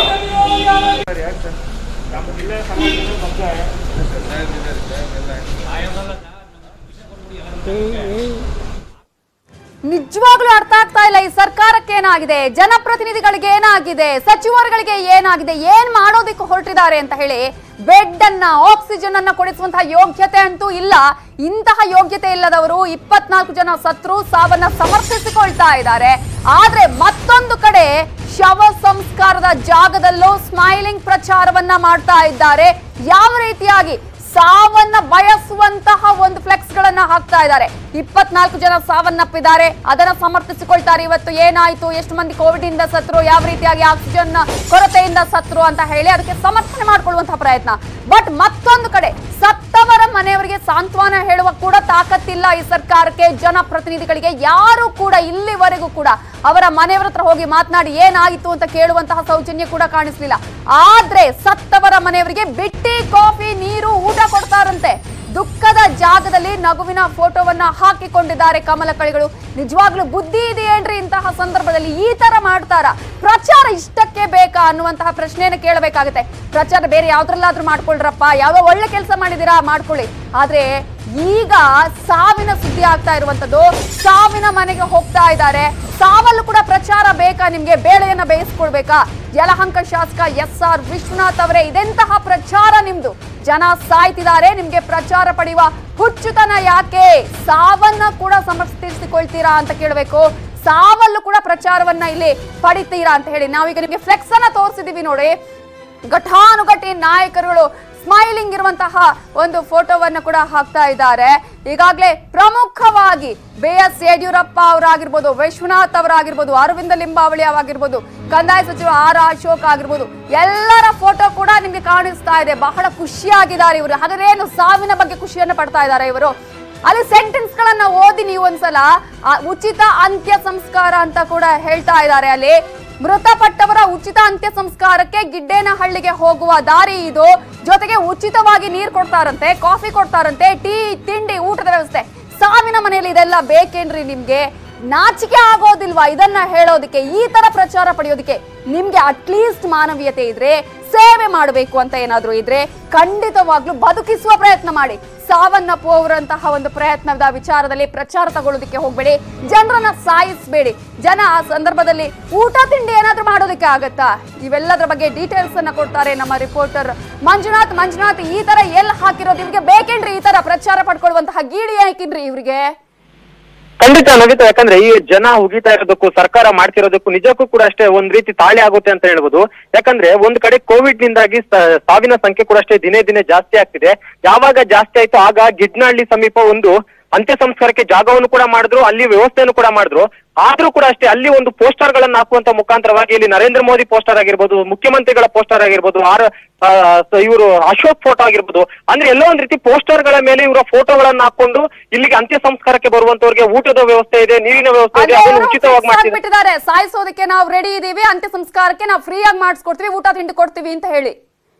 ನಿಜವಾಗ್ಲೂ ಅರ್ಥ ಆಗ್ತಾ ಇಲ್ಲ ಈ ಸರ್ಕಾರಕ್ಕೆ ಏನಾಗಿದೆ ಜನಪ್ರತಿನಿಧಿಗಳಿಗೆ ಏನಾಗಿದೆ ಸಚಿವರುಗಳಿಗೆ ಏನಾಗಿದೆ ಏನ್ ಮಾಡೋದಕ್ಕೆ ಹೊರಟಿದ್ದಾರೆ ಅಂತ ಹೇಳಿ ಬೆಡ್ ಅನ್ನ ಆಕ್ಸಿಜನ್ ಅನ್ನ ಕೊಡಿಸುವಂತಹ ಯೋಗ್ಯತೆ ಅಂತೂ ಇಲ್ಲ ಇಂತಹ ಯೋಗ್ಯತೆ ಇಲ್ಲದವರು ಇಪ್ಪತ್ನಾಲ್ಕು ಜನ ಸತ್ರು ಸಾವನ್ನ ಸಮರ್ಥಿಸಿಕೊಳ್ತಾ ಇದ್ದಾರೆ ಆದ್ರೆ ಮತ್ತೊಂದು ಕಡೆ ಶವ ಸಂಸ್ಕಾರದ ಜಾಗದಲ್ಲೂ ಸ್ಮೈಲಿಂಗ್ ಪ್ರಚಾರವನ್ನ ಮಾಡ್ತಾ ಇದ್ದಾರೆ ಯಾವ ರೀತಿಯಾಗಿ ಸಾವನ್ನ ಬಯಸುವಂತಹ ಒಂದು ಫ್ಲೆಕ್ಸ್ ಗಳನ್ನ ಹಾಕ್ತಾ ಇದ್ದಾರೆ ಇಪ್ಪತ್ನಾಲ್ಕು ಜನ ಸಾವನ್ನಪ್ಪಿದ್ದಾರೆ ಅದನ್ನ ಸಮರ್ಥಿಸಿಕೊಳ್ತಾರೆ ಇವತ್ತು ಏನಾಯ್ತು ಎಷ್ಟು ಮಂದಿ ಕೋವಿಡ್ ಇಂದ ಸತ್ರು ಯಾವ ರೀತಿಯಾಗಿ ಆಕ್ಸಿಜನ್ ಕೊರತೆಯಿಂದ ಸತ್ರು ಅಂತ ಹೇಳಿ ಅದಕ್ಕೆ ಸಮರ್ಥನೆ ಮಾಡ್ಕೊಳ್ಳುವಂತಹ ಪ್ರಯತ್ನ ಬಟ್ ಮತ್ತೊಂದು ಕಡೆ ಸತ್ತವರ ಮನೆಯವರಿಗೆ ಸಾಂತ್ವನ ಹೇಳುವ ಕೂಡ ತಾಕತ್ತಿಲ್ಲ ಈ ಸರ್ಕಾರಕ್ಕೆ ಜನಪ್ರತಿನಿಧಿಗಳಿಗೆ ಯಾರು ಕೂಡ ಇಲ್ಲಿವರೆಗೂ ಕೂಡ ಅವರ ಮನೆಯವರ ಹತ್ರ ಹೋಗಿ ಮಾತನಾಡಿ ಏನಾಯಿತು ಅಂತ ಕೇಳುವಂತಹ ಸೌಜನ್ಯ ಕೂಡ ಕಾಣಿಸ್ಲಿಲ್ಲ ಆದ್ರೆ ಸತ್ತವರ ಮನೆಯವರಿಗೆ ಬಿಟ್ಟಿ ಕಾಫಿ ನೀರು ಊಟ ಕೊಡ್ತಾರಂತೆ ದುಃಖದ ಜಾಗದಲ್ಲಿ ನಗುವಿನ ಫೋಟೋವನ್ನ ಹಾಕಿಕೊಂಡಿದ್ದಾರೆ ಕಮಲ ಕಳಿಗಳು ನಿಜವಾಗ್ಲೂ ಬುದ್ಧಿ ಇದೆಯೇನ್ರಿ ಇಂತಹ ಸಂದರ್ಭದಲ್ಲಿ ಈ ತರ ಮಾಡ್ತಾರ ಪ್ರಚಾರ ಇಷ್ಟಕ್ಕೆ ಬೇಕಾ ಅನ್ನುವಂತಹ ಪ್ರಶ್ನೆಯನ್ನು ಕೇಳಬೇಕಾಗುತ್ತೆ ಪ್ರಚಾರ ಬೇರೆ ಯಾವ್ದ್ರಲ್ಲಾದ್ರೂ ಮಾಡ್ಕೊಳ್ರಪ್ಪ ಯಾವ ಒಳ್ಳೆ ಕೆಲಸ ಮಾಡಿದೀರಾ ಮಾಡ್ಕೊಳ್ಳಿ ಆದ್ರೆ ಈಗ ಸಾವಿನ ಸುದ್ದಿ ಆಗ್ತಾ ಇರುವಂತದ್ದು ಸಾವಿನ ಮನೆಗೆ ಹೋಗ್ತಾ ಇದ್ದಾರೆ ಸಾವಲ್ಲೂ ಕೂಡ ಪ್ರಚಾರ ಬೇಕಾ ನಿಮ್ಗೆ ಬೇಳೆಯನ್ನ ಬೇಯಿಸ್ಕೊಳ್ಬೇಕಾ ಯಲಹಂಕ ಶಾಸಕ ಎಸ್ ಆರ್ ವಿಶ್ವನಾಥ್ ಅವರೇ ಇದೆಂತಹ ಪ್ರಚಾರ ನಿಮ್ದು ಜನ ಸಾಯ್ತಿದ್ದಾರೆ ನಿಮ್ಗೆ ಪ್ರಚಾರ ಪಡೆಯುವ ಹುಚ್ಚುತನ ಯಾಕೆ ಸಾವನ್ನ ಕೂಡ ಸಮರ್ಥಿಸಿಕೊಳ್ತೀರಾ ಅಂತ ಕೇಳಬೇಕು ಸಾವಲ್ಲೂ ಕೂಡ ಪ್ರಚಾರವನ್ನ ಇಲ್ಲಿ ಪಡಿತೀರಾ ಅಂತ ಹೇಳಿ ನಾವೀಗ ನಿಮ್ಗೆ ಫ್ಲೆಕ್ಸ್ ಅನ್ನ ತೋರಿಸಿದೀವಿ ನೋಡಿ ಘಟಾನುಘಟಿ ನಾಯಕರುಗಳು ಸ್ಮೈಲಿಂಗ್ ಇರುವಂತಹ ಒಂದು ಫೋಟೋವನ್ನ ಕೂಡ ಹಾಕ್ತಾ ಇದ್ದಾರೆ ಈಗಾಗಲೇ ಪ್ರಮುಖವಾಗಿ ಬಿ ಎಸ್ ಯಡಿಯೂರಪ್ಪ ಅವರಾಗಿರ್ಬೋದು ವಿಶ್ವನಾಥ್ ಅವರಾಗಿರ್ಬೋದು ಅರವಿಂದ ಲಿಂಬಾವಳಿ ಅವರಾಗಿರ್ಬೋದು ಕಂದಾಯ ಸಚಿವ ಆರ್ ಅಶೋಕ್ ಆಗಿರ್ಬೋದು ಎಲ್ಲರ ಫೋಟೋ ಕೂಡ ನಿಮ್ಗೆ ಕಾಣಿಸ್ತಾ ಇದೆ ಬಹಳ ಖುಷಿಯಾಗಿದ್ದಾರೆ ಇವರು ಹಾಗಾದ್ರೆ ಏನು ಸಾವಿನ ಬಗ್ಗೆ ಖುಷಿಯನ್ನ ಪಡ್ತಾ ಇದ್ದಾರೆ ಇವರು ಅಲ್ಲಿ ಸೆಂಟೆನ್ಸ್ ಗಳನ್ನ ಓದಿ ನೀವು ಒಂದ್ಸಲ ಆ, ಉಚಿತ ಅಂತ್ಯ ಸಂಸ್ಕಾರ ಅಂತ ಕೂಡ ಹೇಳ್ತಾ ಇದ್ದಾರೆ ಅಲ್ಲಿ ಮೃತಪಟ್ಟವರ ಉಚಿತ ಅಂತ್ಯ ಸಂಸ್ಕಾರಕ್ಕೆ ಗಿಡ್ಡೇನಹಳ್ಳಿಗೆ ಹೋಗುವ ದಾರಿ ಇದು ಜೊತೆಗೆ ಉಚಿತವಾಗಿ ನೀರು ಕೊಡ್ತಾರಂತೆ ಕಾಫಿ ಕೊಡ್ತಾರಂತೆ ಟೀ ತಿಂಡಿ ಊಟದ ವ್ಯವಸ್ಥೆ ಸಾವಿನ ಮನೆಯಲ್ಲಿ ಇದೆಲ್ಲ ಬೇಕೇನ್ರಿ ನಿಮ್ಗೆ ನಾಚಿಕೆ ಆಗೋದಿಲ್ವಾ ಇದನ್ನ ಹೇಳೋದಕ್ಕೆ ಈ ತರ ಪ್ರಚಾರ ಪಡೆಯೋದಕ್ಕೆ ನಿಮ್ಗೆ ಅಟ್ಲೀಸ್ಟ್ ಮಾನವೀಯತೆ ಇದ್ರೆ ಸೇವೆ ಮಾಡಬೇಕು ಅಂತ ಏನಾದ್ರೂ ಇದ್ರೆ ಖಂಡಿತವಾಗ್ಲೂ ಬದುಕಿಸುವ ಪ್ರಯತ್ನ ಮಾಡಿ ಸಾವನ್ನಪ್ಪುವವರಂತಹ ಒಂದು ಪ್ರಯತ್ನದ ವಿಚಾರದಲ್ಲಿ ಪ್ರಚಾರ ತಗೊಳ್ಳೋದಕ್ಕೆ ಹೋಗ್ಬೇಡಿ ಜನರನ್ನ ಸಾಯಿಸ್ಬೇಡಿ ಜನ ಆ ಸಂದರ್ಭದಲ್ಲಿ ಊಟ ತಿಂಡಿ ಏನಾದ್ರೂ ಮಾಡೋದಕ್ಕೆ ಆಗತ್ತಾ ಇವೆಲ್ಲದರ ಬಗ್ಗೆ ಡೀಟೇಲ್ಸ್ ಅನ್ನ ಕೊಡ್ತಾರೆ ನಮ್ಮ ರಿಪೋರ್ಟರ್ ಮಂಜುನಾಥ್ ಮಂಜುನಾಥ್ ಈ ತರ ಎಲ್ಲಿ ಹಾಕಿರೋದು ಇವ್ರಿಗೆ ಬೇಕೇನ್ರಿ ಈ ತರ ಪ್ರಚಾರ ಪಡ್ಕೊಳ್ಳುವಂತಹ ಗೀಡಿ ಹಾಕಿನ್ರಿ ಇವ್ರಿಗೆ ಖಂಡಿತ ನವಿತಾ ಯಾಕಂದ್ರೆ ಈ ಜನ ಉಗಿತಾ ಇರೋದಕ್ಕೂ ಸರ್ಕಾರ ಮಾಡ್ತಿರೋದಕ್ಕೂ ನಿಜಕ್ಕೂ ಕೂಡ ಅಷ್ಟೇ ಒಂದ್ ರೀತಿ ತಾಳೆ ಆಗುತ್ತೆ ಅಂತ ಹೇಳ್ಬೋದು ಯಾಕಂದ್ರೆ ಒಂದ್ ಕಡೆ ಕೋವಿಡ್ ನಿಂದಾಗಿ ಸ- ಸಾವಿನ ಸಂಖ್ಯೆ ಕೂಡ ಅಷ್ಟೇ ದಿನೇ ದಿನೇ ಜಾಸ್ತಿ ಆಗ್ತಿದೆ ಯಾವಾಗ ಜಾಸ್ತಿ ಆಯ್ತು ಆಗ ಗಿಡ್ನಹಳ್ಳಿ ಸಮೀಪ ಒಂದು ಅಂತ್ಯ ಸಂಸ್ಕಾರಕ್ಕೆ ಜಾಗವನ್ನು ಕೂಡ ಮಾಡಿದ್ರು ಅಲ್ಲಿ ವ್ಯವಸ್ಥೆಯನ್ನು ಕೂಡ ಮಾಡಿದ್ರು ಆದ್ರೂ ಕೂಡ ಅಷ್ಟೇ ಅಲ್ಲಿ ಒಂದು ಪೋಸ್ಟರ್ ಗಳನ್ನ ಹಾಕುವಂತ ಮುಖಾಂತರವಾಗಿ ಇಲ್ಲಿ ನರೇಂದ್ರ ಮೋದಿ ಪೋಸ್ಟರ್ ಆಗಿರ್ಬೋದು ಮುಖ್ಯಮಂತ್ರಿಗಳ ಪೋಸ್ಟರ್ ಆಗಿರ್ಬೋದು ಆರ್ ಇವರು ಅಶೋಕ್ ಫೋಟೋ ಆಗಿರ್ಬೋದು ಅಂದ್ರೆ ಎಲ್ಲೋ ಒಂದ್ ರೀತಿ ಪೋಸ್ಟರ್ ಗಳ ಮೇಲೆ ಇವರ ಫೋಟೋಗಳನ್ನ ಹಾಕೊಂಡು ಇಲ್ಲಿಗೆ ಅಂತ್ಯ ಸಂಸ್ಕಾರಕ್ಕೆ ಬರುವಂತವ್ರಿಗೆ ಊಟದ ವ್ಯವಸ್ಥೆ ಇದೆ ನೀರಿನ ವ್ಯವಸ್ಥೆ ಇದೆ ಅದೇ ಅದನ್ನು ಅವರು ಉಚಿತವಾಗಿ fix ಮಾಡ್ತಿದ್ದಾರೆ ಆಗ್ಬಿಟ್ಟಿದ್ದಾರೆ ಸಾಯಿಸೋದಕ್ಕೆ ನಾವು ರೆಡಿ ಇದೀವಿ ಅಂತ್ಯ ಸಂಸ್ಕಾರಕ್ಕೆ ನಾವು ಫ್ರೀ ಆಗಿ ಮಾಡಿಸ್ಕೊಡ್ತೀವಿ ಊಟ ತಿಂಡಿ ಕೊಡ್ತೀವಿ ಅಂತ ಹೇಳಿ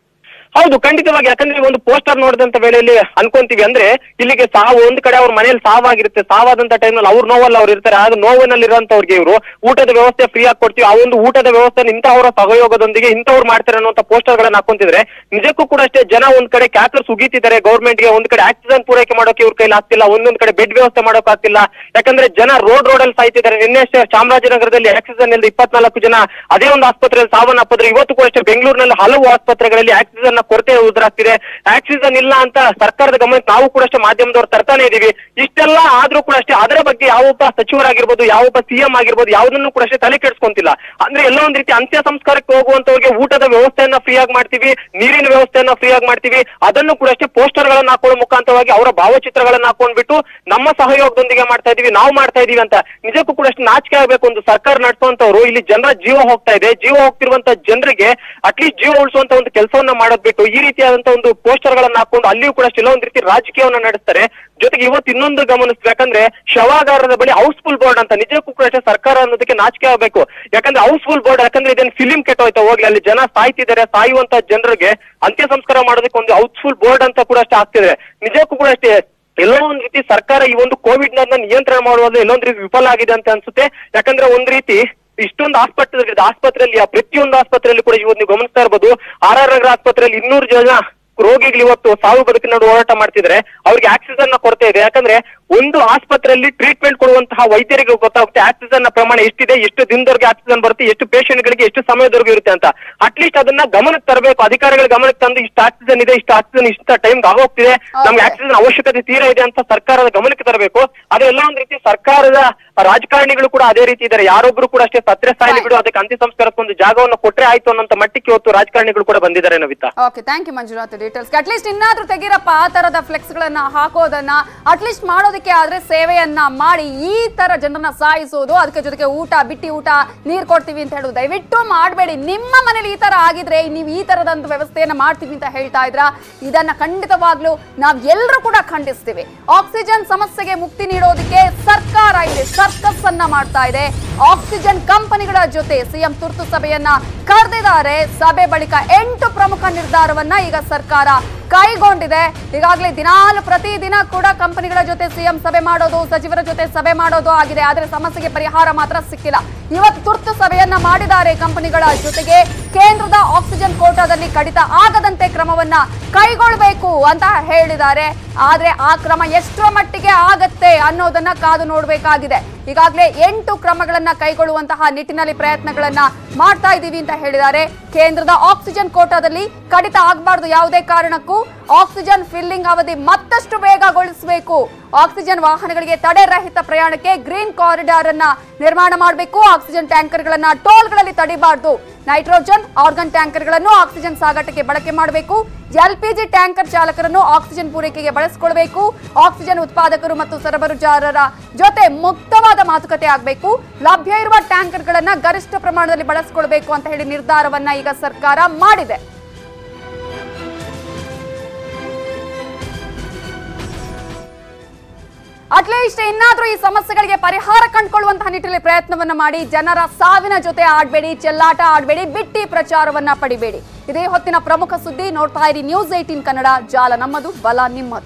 ಹೌದು ಖಂಡಿತವಾಗಿ ಯಾಕಂದ್ರೆ ಒಂದು ಪೋಸ್ಟರ್ ನೋಡಿದಂತ ವೇಳೆಯಲ್ಲಿ ಅನ್ಕೊಂತೀವಿ ಅಂದ್ರೆ ಇಲ್ಲಿಗೆ ಸಾವು ಒಂದ್ ಕಡೆ ಅವ್ರ ಮನೇಲಿ ಸಾವಾಗಿರುತ್ತೆ ಸಾವಾದಂತ ಟೈಮ್ನಲ್ಲಿ ಅವ್ರ ನೋವಲ್ಲಿ ಅವ್ರು ಇರ್ತಾರೆ ಆಗ ನೋವಿನಲ್ಲಿ ಇರುವಂತವ್ರಿಗೆ ಇವರು ಊಟದ ವ್ಯವಸ್ಥೆ ಫ್ರೀ ಆಗಿ ಕೊಡ್ತೀವಿ ಆ ಒಂದು ಊಟದ ವ್ಯವಸ್ಥೆ ಇಂಥವರ ಸಹಯೋಗದೊಂದಿಗೆ ಇಂಥವ್ರು ಮಾಡ್ತಾರೆ ಅನ್ನುವಂತ ಪೋಸ್ಟರ್ ಗಳನ್ನ ಹಾಕೊಂತಿದ್ರೆ ನಿಜಕ್ಕೂ ಕೂಡ ಅಷ್ಟೇ ಜನ ಒಂದ್ ಕಡೆ ಕ್ಯಾಕರ್ಸ್ ಉಗಿತಿದ್ದಾರೆ ಗೌರ್ಮೆಂಟ್ ಗೆ ಒಂದ್ ಕಡೆ ಆಕ್ಸಿಜನ್ ಪೂರೈಕೆ ಮಾಡೋಕೆ ಇವ್ರ ಕೈಲಿ ಆಗ್ತಿಲ್ಲ ಒಂದೊಂದ್ ಕಡೆ ಬೆಡ್ ವ್ಯವಸ್ಥೆ ಮಾಡೋಕೆ ಆಗ್ತಿಲ್ಲ ಯಾಕಂದ್ರೆ ಜನ ರೋಡ್ ರೋಡ್ ಅಲ್ಲಿ ಸಾಯ್ತಿದ್ದಾರೆ ನಿನ್ನೆ ಅಷ್ಟೇ ಚಾಮರಾಜನಗರದಲ್ಲಿ ಆಕ್ಸಿಜನ್ ಇಲ್ಲದೆ ಇಪ್ಪತ್ನಾಲ್ಕು ಜನ ಅದೇ ಒಂದು ಆಸ್ಪತ್ರೆಯಲ್ಲಿ ಸಾವನ್ನಪ್ಪಿದ್ರೆ ಇವತ್ತು ಕೂಡ ಅಷ್ಟೇ ಬೆಂಗಳೂರಿನಲ್ಲಿ ಹಲವು ಆಸ್ಪತ್ರೆಗಳಲ್ಲಿ ಆಕ್ಸಿಜನ್ ನ ಕೊರತೆ ಉದುರಾಗ್ತಿದೆ ಆಕ್ಸಿಜನ್ ಇಲ್ಲ ಅಂತ ಸರ್ಕಾರದ ಗಮನಕ್ಕೆ ನಾವು ಕೂಡ ಅಷ್ಟೇ ಮಾಧ್ಯಮದವ್ರು ತರ್ತಾನೆ ಇದೀವಿ ಇಷ್ಟೆಲ್ಲ ಆದ್ರೂ ಕೂಡ ಅಷ್ಟೇ ಅದರ ಬಗ್ಗೆ ಯಾವೊಬ್ಬ ಸಚಿವರಾಗಿರ್ಬೋದು ಯಾವೊಬ್ಬ ಸಿಎಂ ಆಗಿರ್ಬೋದು ಯಾವುದನ್ನು ಕೂಡ ಅಷ್ಟೇ ತಲೆ ಕೆಡಿಸ್ಕೊಂತಿಲ್ಲ ಅಂದ್ರೆ ಎಲ್ಲೋ ಒಂದ್ ರೀತಿ ಅಂತ್ಯ ಸಂಸ್ಕಾರಕ್ಕೆ ಹೋಗುವಂತವ್ರಿಗೆ ಊಟದ ವ್ಯವಸ್ಥೆಯನ್ನ ಫ್ರೀ ಆಗಿ ಮಾಡ್ತೀವಿ ನೀರಿನ ವ್ಯವಸ್ಥೆಯನ್ನ ಫ್ರೀ ಆಗಿ ಮಾಡ್ತೀವಿ ಅದನ್ನು ಕೂಡ ಅಷ್ಟೇ ಪೋಸ್ಟರ್ ಗಳನ್ನ ಹಾಕೊಳ್ಳೋ ಮುಖಾಂತರವಾಗಿ ಅವರ ಭಾವಚಿತ್ರಗಳನ್ನ ಹಾಕೊಂಡ್ಬಿಟ್ಟು ನಮ್ಮ ಸಹಯೋಗದೊಂದಿಗೆ ಮಾಡ್ತಾ ಇದೀವಿ ನಾವು ಮಾಡ್ತಾ ಇದೀವಿ ಅಂತ ನಿಜಕ್ಕೂ ಕೂಡ ಅಷ್ಟು ನಾಚಿಕೆ ಆಗ್ಬೇಕು ಒಂದು ಸರ್ಕಾರ ನಡೆಸುವಂತವ್ರು ಇಲ್ಲಿ ಜನರ ಜೀವ ಹೋಗ್ತಾ ಇದೆ ಜೀವ ಹೋಗ್ತಿರುವಂತ ಜನರಿಗೆ ಅಟ್ಲೀಸ್ಟ್ ಜೀವ ಉಳಿಸುವಂತ ಒಂದು ಕೆಲಸವನ್ನ ಮಾಡೋದ್ ಬಿಟ್ಟು ಈ ರೀತಿಯಾದಂತ ಒಂದು ಪೋಸ್ಟರ್ ಗಳನ್ನ ಹಾಕೊಂಡು ಅಲ್ಲಿಯೂ ಕೂಡ ಅಷ್ಟೇ ಒಂದ್ ರೀತಿ ರಾಜಕೀಯವನ್ನ ನಡೆಸ್ತಾರೆ ಜೊತೆಗೆ ಇವತ್ತು ಇನ್ನೊಂದು ಗಮನಿಸ್ಬೇಕು ಯಾಕಂದ್ರೆ ಶವಾಗಾರದ ಬಳಿ ಹೌಸ್ಫುಲ್ ಬೋರ್ಡ್ ಅಂತ ನಿಜಕ್ಕೂ ಕೂಡ ಅಷ್ಟೇ ಸರ್ಕಾರ ಅನ್ನೋದಕ್ಕೆ ನಾಚಿಕೆ ಆಗ್ಬೇಕು ಯಾಕಂದ್ರೆ ಹೌಸ್ಫುಲ್ ಬೋರ್ಡ್ ಯಾಕಂದ್ರೆ ಇದೇನು ಫಿಲಿಂ ಕೆಟ್ಟೋಯ್ತಾ ಹೋಗ್ಲಿ ಅಲ್ಲಿ ಜನ ಸಾಯ್ತಿದ್ದಾರೆ ಸಾಯುವಂತ ಜನರಿಗೆ ಅಂತ್ಯ ಸಂಸ್ಕಾರ ಮಾಡೋದಕ್ಕೆ ಒಂದು ಹೌಸ್ಫುಲ್ ಬೋರ್ಡ್ ಅಂತ ಕೂಡ ಅಷ್ಟೇ ಆಗ್ತಿದೆ ನಿಜಕ್ಕೂ ಕೂಡ ಅಷ್ಟೇ ಎಲ್ಲೋ ಒಂದ್ ರೀತಿ ಸರ್ಕಾರ ಈ ಒಂದು ಕೋವಿಡ್ ನ ನಿಯಂತ್ರಣ ಮಾಡುವುದು ಎಲ್ಲೊಂದ್ ರೀತಿ ವಿಫಲ ಆಗಿದೆ ಅಂತ ಅನ್ಸುತ್ತೆ ಯಾಕಂದ್ರೆ ಒಂದ್ ರೀತಿ ಇಷ್ಟೊಂದು ಆಸ್ಪತ್ರೆ ಆಸ್ಪತ್ರೆಯಲ್ಲಿ ಆ ಪ್ರತಿಯೊಂದು ಆಸ್ಪತ್ರೆಯಲ್ಲಿ ಕೂಡ ಇವತ್ತು ನೀವು ಗಮನಿಸ್ತಾ ಇರ್ಬೋದು ಆರ್ ಆರ್ ನಗರ ಆಸ್ಪತ್ರೆಯಲ್ಲಿ ಇನ್ನೂರು ಜನ ರೋಗಿಗಳು ಇವತ್ತು ಸಾವು ಬದುಕಿನ ನಡುವೆ ಹೋರಾಟ ಮಾಡ್ತಿದ್ರೆ ಅವ್ರಿಗೆ ಆಕ್ಸಿಜನ್ ನ ಕೊರತೆ ಇದೆ ಯಾಕಂದ್ರೆ ಒಂದು ಆಸ್ಪತ್ರೆಯಲ್ಲಿ ಟ್ರೀಟ್ಮೆಂಟ್ ಕೊಡುವಂತಹ ವೈದ್ಯರಿಗೆ ಗೊತ್ತಾಗುತ್ತೆ ಆಕ್ಸಿಜನ್ ನ ಪ್ರಮಾಣ ಎಷ್ಟಿದೆ ಎಷ್ಟು ದಿನದವರೆಗೆ ಆಕ್ಸಿಜನ್ ಬರುತ್ತೆ ಎಷ್ಟು patient ಗಳಿಗೆ ಎಷ್ಟು ಸಮಯದವರೆಗೂ ಇರುತ್ತೆ ಅಂತ ಅಟ್ಲೀಸ್ಟ್ ಅದನ್ನ ಗಮನಕ್ಕೆ ತರಬೇಕು ಅಧಿಕಾರಿಗಳ ಗಮನಕ್ಕೆ ತಂದು ಇಷ್ಟು ಆಕ್ಸಿಜನ್ ಇದೆ ಇಷ್ಟು ಆಕ್ಸಿಜನ್ ಇಷ್ಟ ಟೈಮ್ ಆಗೋಗ್ತಿದೆ ನಮ್ಗೆ Okay. ಆಕ್ಸಿಜನ್ ಅವಶ್ಯಕತೆ ತೀರಾ ಇದೆ ಅಂತ ಸರ್ಕಾರದ ಗಮನಕ್ಕೆ ತರಬೇಕು ಅದೆಲ್ಲ ಒಂದ್ ರೀತಿ ಸರ್ಕಾರದ ರಾಜಕಾರಣಿಗಳು ಕೂಡ ಅದೇ ರೀತಿ ಇದ್ದಾರೆ ಯಾರೊಬ್ರು ಕೂಡ ಅಷ್ಟೇ ಸತ್ರೆ ಸಾಯಲಿ ಬಿಡು ಅದಕ್ಕೆ ಅಂತ್ಯ ಸಂಸ್ಕಾರಕ್ಕೆ ಒಂದು ಜಾಗವನ್ನು ಕೊಟ್ರೆ ಆಯ್ತು ಅನ್ನೋಂತ ಮಟ್ಟಕ್ಕೆ ಇವತ್ತು ರಾಜಕಾರಣಿಗಳು ಕೂಡ ಬಂದಿದ್ದಾರೆ Navitha okay thank you Manjunath details at least ಇನ್ನಾದ್ರೂ ತೆಗೀರಪ್ಪ ಆ ತರದ ಫ್ಲೆಕ್ಸ್ ಗಳನ್ನ ಹಾಕೋದನ್ನ ಅಟ್ಲೀಸ್ಟ್ ಮಾಡೋದಕ್ಕೆ ಆದ್ರೆ ಸೇವೆಯನ್ನ ಮಾಡಿ ಈ ತರ ಜನರನ್ನ ಸಾಯಿಸೋದು ಅದಕ್ಕೆ ಜೊತೆಗೆ ಊಟ ಬಿಟ್ಟಿ ಊಟ ನೀರ್ ಕೊಡ್ತೀವಿ ಅಂತ ಹೇಳೋದು ದಯವಿಟ್ಟು ಮಾಡಬೇಡಿ ನಿಮ್ಮ ಮನೇಲಿ ಈ ತರ ಆಗಿದ್ರೆ ನೀವು ಈ ತರದಂತ ವ್ಯವಸ್ಥೆಯನ್ನ ಮಾಡ್ತೀವಿ ಅಂತ ಹೇಳ್ತಾ ಇದ್ರ ಇದನ್ನ ಖಂಡಿತವಾಗ್ಲೂ ನಾವ್ ಎಲ್ಲರೂ ಕೂಡ ಖಂಡಿಸ್ತೀವಿ ಆಕ್ಸಿಜನ್ ಸಮಸ್ಯೆಗೆ ಮುಕ್ತಿ ನೀಡೋದಕ್ಕೆ ಸರ್ಕಾರ ಇದೆ ಸರ್ಕಸ್ ಅನ್ನ ಮಾಡ್ತಾ ಇದೆ ಆಕ್ಸಿಜನ್ ಕಂಪನಿಗಳ ಜೊತೆ ಸಿಎಂ ತುರ್ತು ಸಭೆಯನ್ನ ಕರೆದಿದ್ದಾರೆ ಸಭೆ ಬಳಿಕ ಎಂಟು ಪ್ರಮುಖ ನಿರ್ಧಾರವನ್ನ ಈಗ ಸರ್ಕಾರ ಕೈಗೊಂಡಿದೆ ಈಗಾಗಲೇ ದಿನಾಲು ಪ್ರತಿದಿನ ಕೂಡ ಕಂಪನಿಗಳ ಜೊತೆ ಸಿಎಂ ಸಭೆ ಮಾಡೋದು ಸಚಿವರ ಜೊತೆ ಸಭೆ ಮಾಡೋದು ಆಗಿದೆ ಆದ್ರೆ ಸಮಸ್ಯೆಗೆ ಪರಿಹಾರ ಮಾತ್ರ ಸಿಕ್ಕಿಲ್ಲ ಇವತ್ತು ತುರ್ತು ಸಭೆಯನ್ನ ಮಾಡಿದ್ದಾರೆ ಕಂಪನಿಗಳ ಜೊತೆಗೆ ಕೇಂದ್ರದ ಆಕ್ಸಿಜನ್ ಕೋಟಾದಲ್ಲಿ ಕಡಿತ ಆಗದಂತೆ ಕ್ರಮವನ್ನ ಕೈಗೊಳ್ಳಬೇಕು ಅಂತ ಹೇಳಿದ್ದಾರೆ ಆದ್ರೆ ಆ ಕ್ರಮ ಎಷ್ಟರ ಮಟ್ಟಿಗೆ ಆಗತ್ತೆ ಅನ್ನೋದನ್ನ ಕಾದು ನೋಡಬೇಕಾಗಿದೆ ಈಗಾಗಲೇ ಎಂಟು ಕ್ರಮಗಳನ್ನ ಕೈಗೊಳ್ಳುವಂತಹ ನಿಟ್ಟಿನಲ್ಲಿ ಪ್ರಯತ್ನಗಳನ್ನ ಮಾಡ್ತಾ ಇದ್ದೀವಿ ಅಂತ ಹೇಳಿದ್ದಾರೆ ಕೇಂದ್ರದ ಆಕ್ಸಿಜನ್ ಕೋಟಾದಲ್ಲಿ ಕಡಿತ ಆಗಬಾರ್ದು ಯಾವುದೇ ಕಾರಣಕ್ಕೂ ಆಕ್ಸಿಜನ್ ಫಿಲ್ಲಿಂಗ್ ಅವಧಿ ಮತ್ತಷ್ಟು ವೇಗಗೊಳಿಸಬೇಕು ಆಕ್ಸಿಜನ್ ವಾಹನಗಳಿಗೆ ತಡೆ ರಹಿತ ಪ್ರಯಾಣಕ್ಕೆ ಗ್ರೀನ್ ಕಾರಿಡಾರ್ ಅನ್ನ ನಿರ್ಮಾಣ ಮಾಡಬೇಕು ಆಕ್ಸಿಜನ್ ಟ್ಯಾಂಕರ್ಗಳನ್ನ ಟೋಲ್ಗಳಲ್ಲಿ ತಡಿಬಾರ್ದು ನೈಟ್ರೋಜನ್ ಆರ್ಗನ್ ಟ್ಯಾಂಕರ್ಗಳನ್ನು ಆಕ್ಸಿಜನ್ ಸಾಗಾಟಕ್ಕೆ ಬಳಕೆ ಮಾಡಬೇಕು ಎಲ್ಪಿಜಿ ಟ್ಯಾಂಕರ್ ಚಾಲಕರನ್ನು ಆಕ್ಸಿಜನ್ ಪೂರೈಕೆಗೆ ಬಳಸಿಕೊಳ್ಬೇಕು ಆಕ್ಸಿಜನ್ ಉತ್ಪಾದಕರು ಮತ್ತು ಸರಬರಾಜುದಾರರ ಜೊತೆ ಮುಕ್ತವಾದ ಮಾತುಕತೆ ಆಗಬೇಕು ಲಭ್ಯ ಇರುವ ಟ್ಯಾಂಕರ್ಗಳನ್ನ ಗರಿಷ್ಠ ಪ್ರಮಾಣದಲ್ಲಿ ಬಳಸಿಕೊಳ್ಬೇಕು ಅಂತ ಹೇಳಿ ನಿರ್ಧಾರವನ್ನ ಈಗ ಸರ್ಕಾರ ಮಾಡಿದೆ ಅಟ್ಲೀಸ್ಟ್ ಇನ್ನಾದ್ರೂ ಈ ಸಮಸ್ಯೆಗಳಿಗೆ ಪರಿಹಾರ ಕಂಡುಕೊಳ್ಳುವಂತಹ ನಿಟ್ಟಿನಲ್ಲಿ ಪ್ರಯತ್ನವನ್ನ ಮಾಡಿ ಜನರ ಸಾವಿನ ಜೊತೆ ಆಡ್ಬೇಡಿ ಚೆಲ್ಲಾಟ ಆಡ್ಬೇಡಿ ಬಿಟ್ಟಿ ಪ್ರಚಾರವನ್ನ ಪಡಿಬೇಡಿ ಇದೇ ಹೊತ್ತಿನ ಪ್ರಮುಖ ಸುದ್ದಿ ನೋಡ್ತಾ ಇರಿ ನ್ಯೂಸ್ ಏಟೀನ್ ಕನ್ನಡ ಜಾಲ ನಮ್ಮದು ಬಲ ನಿಮ್ಮದು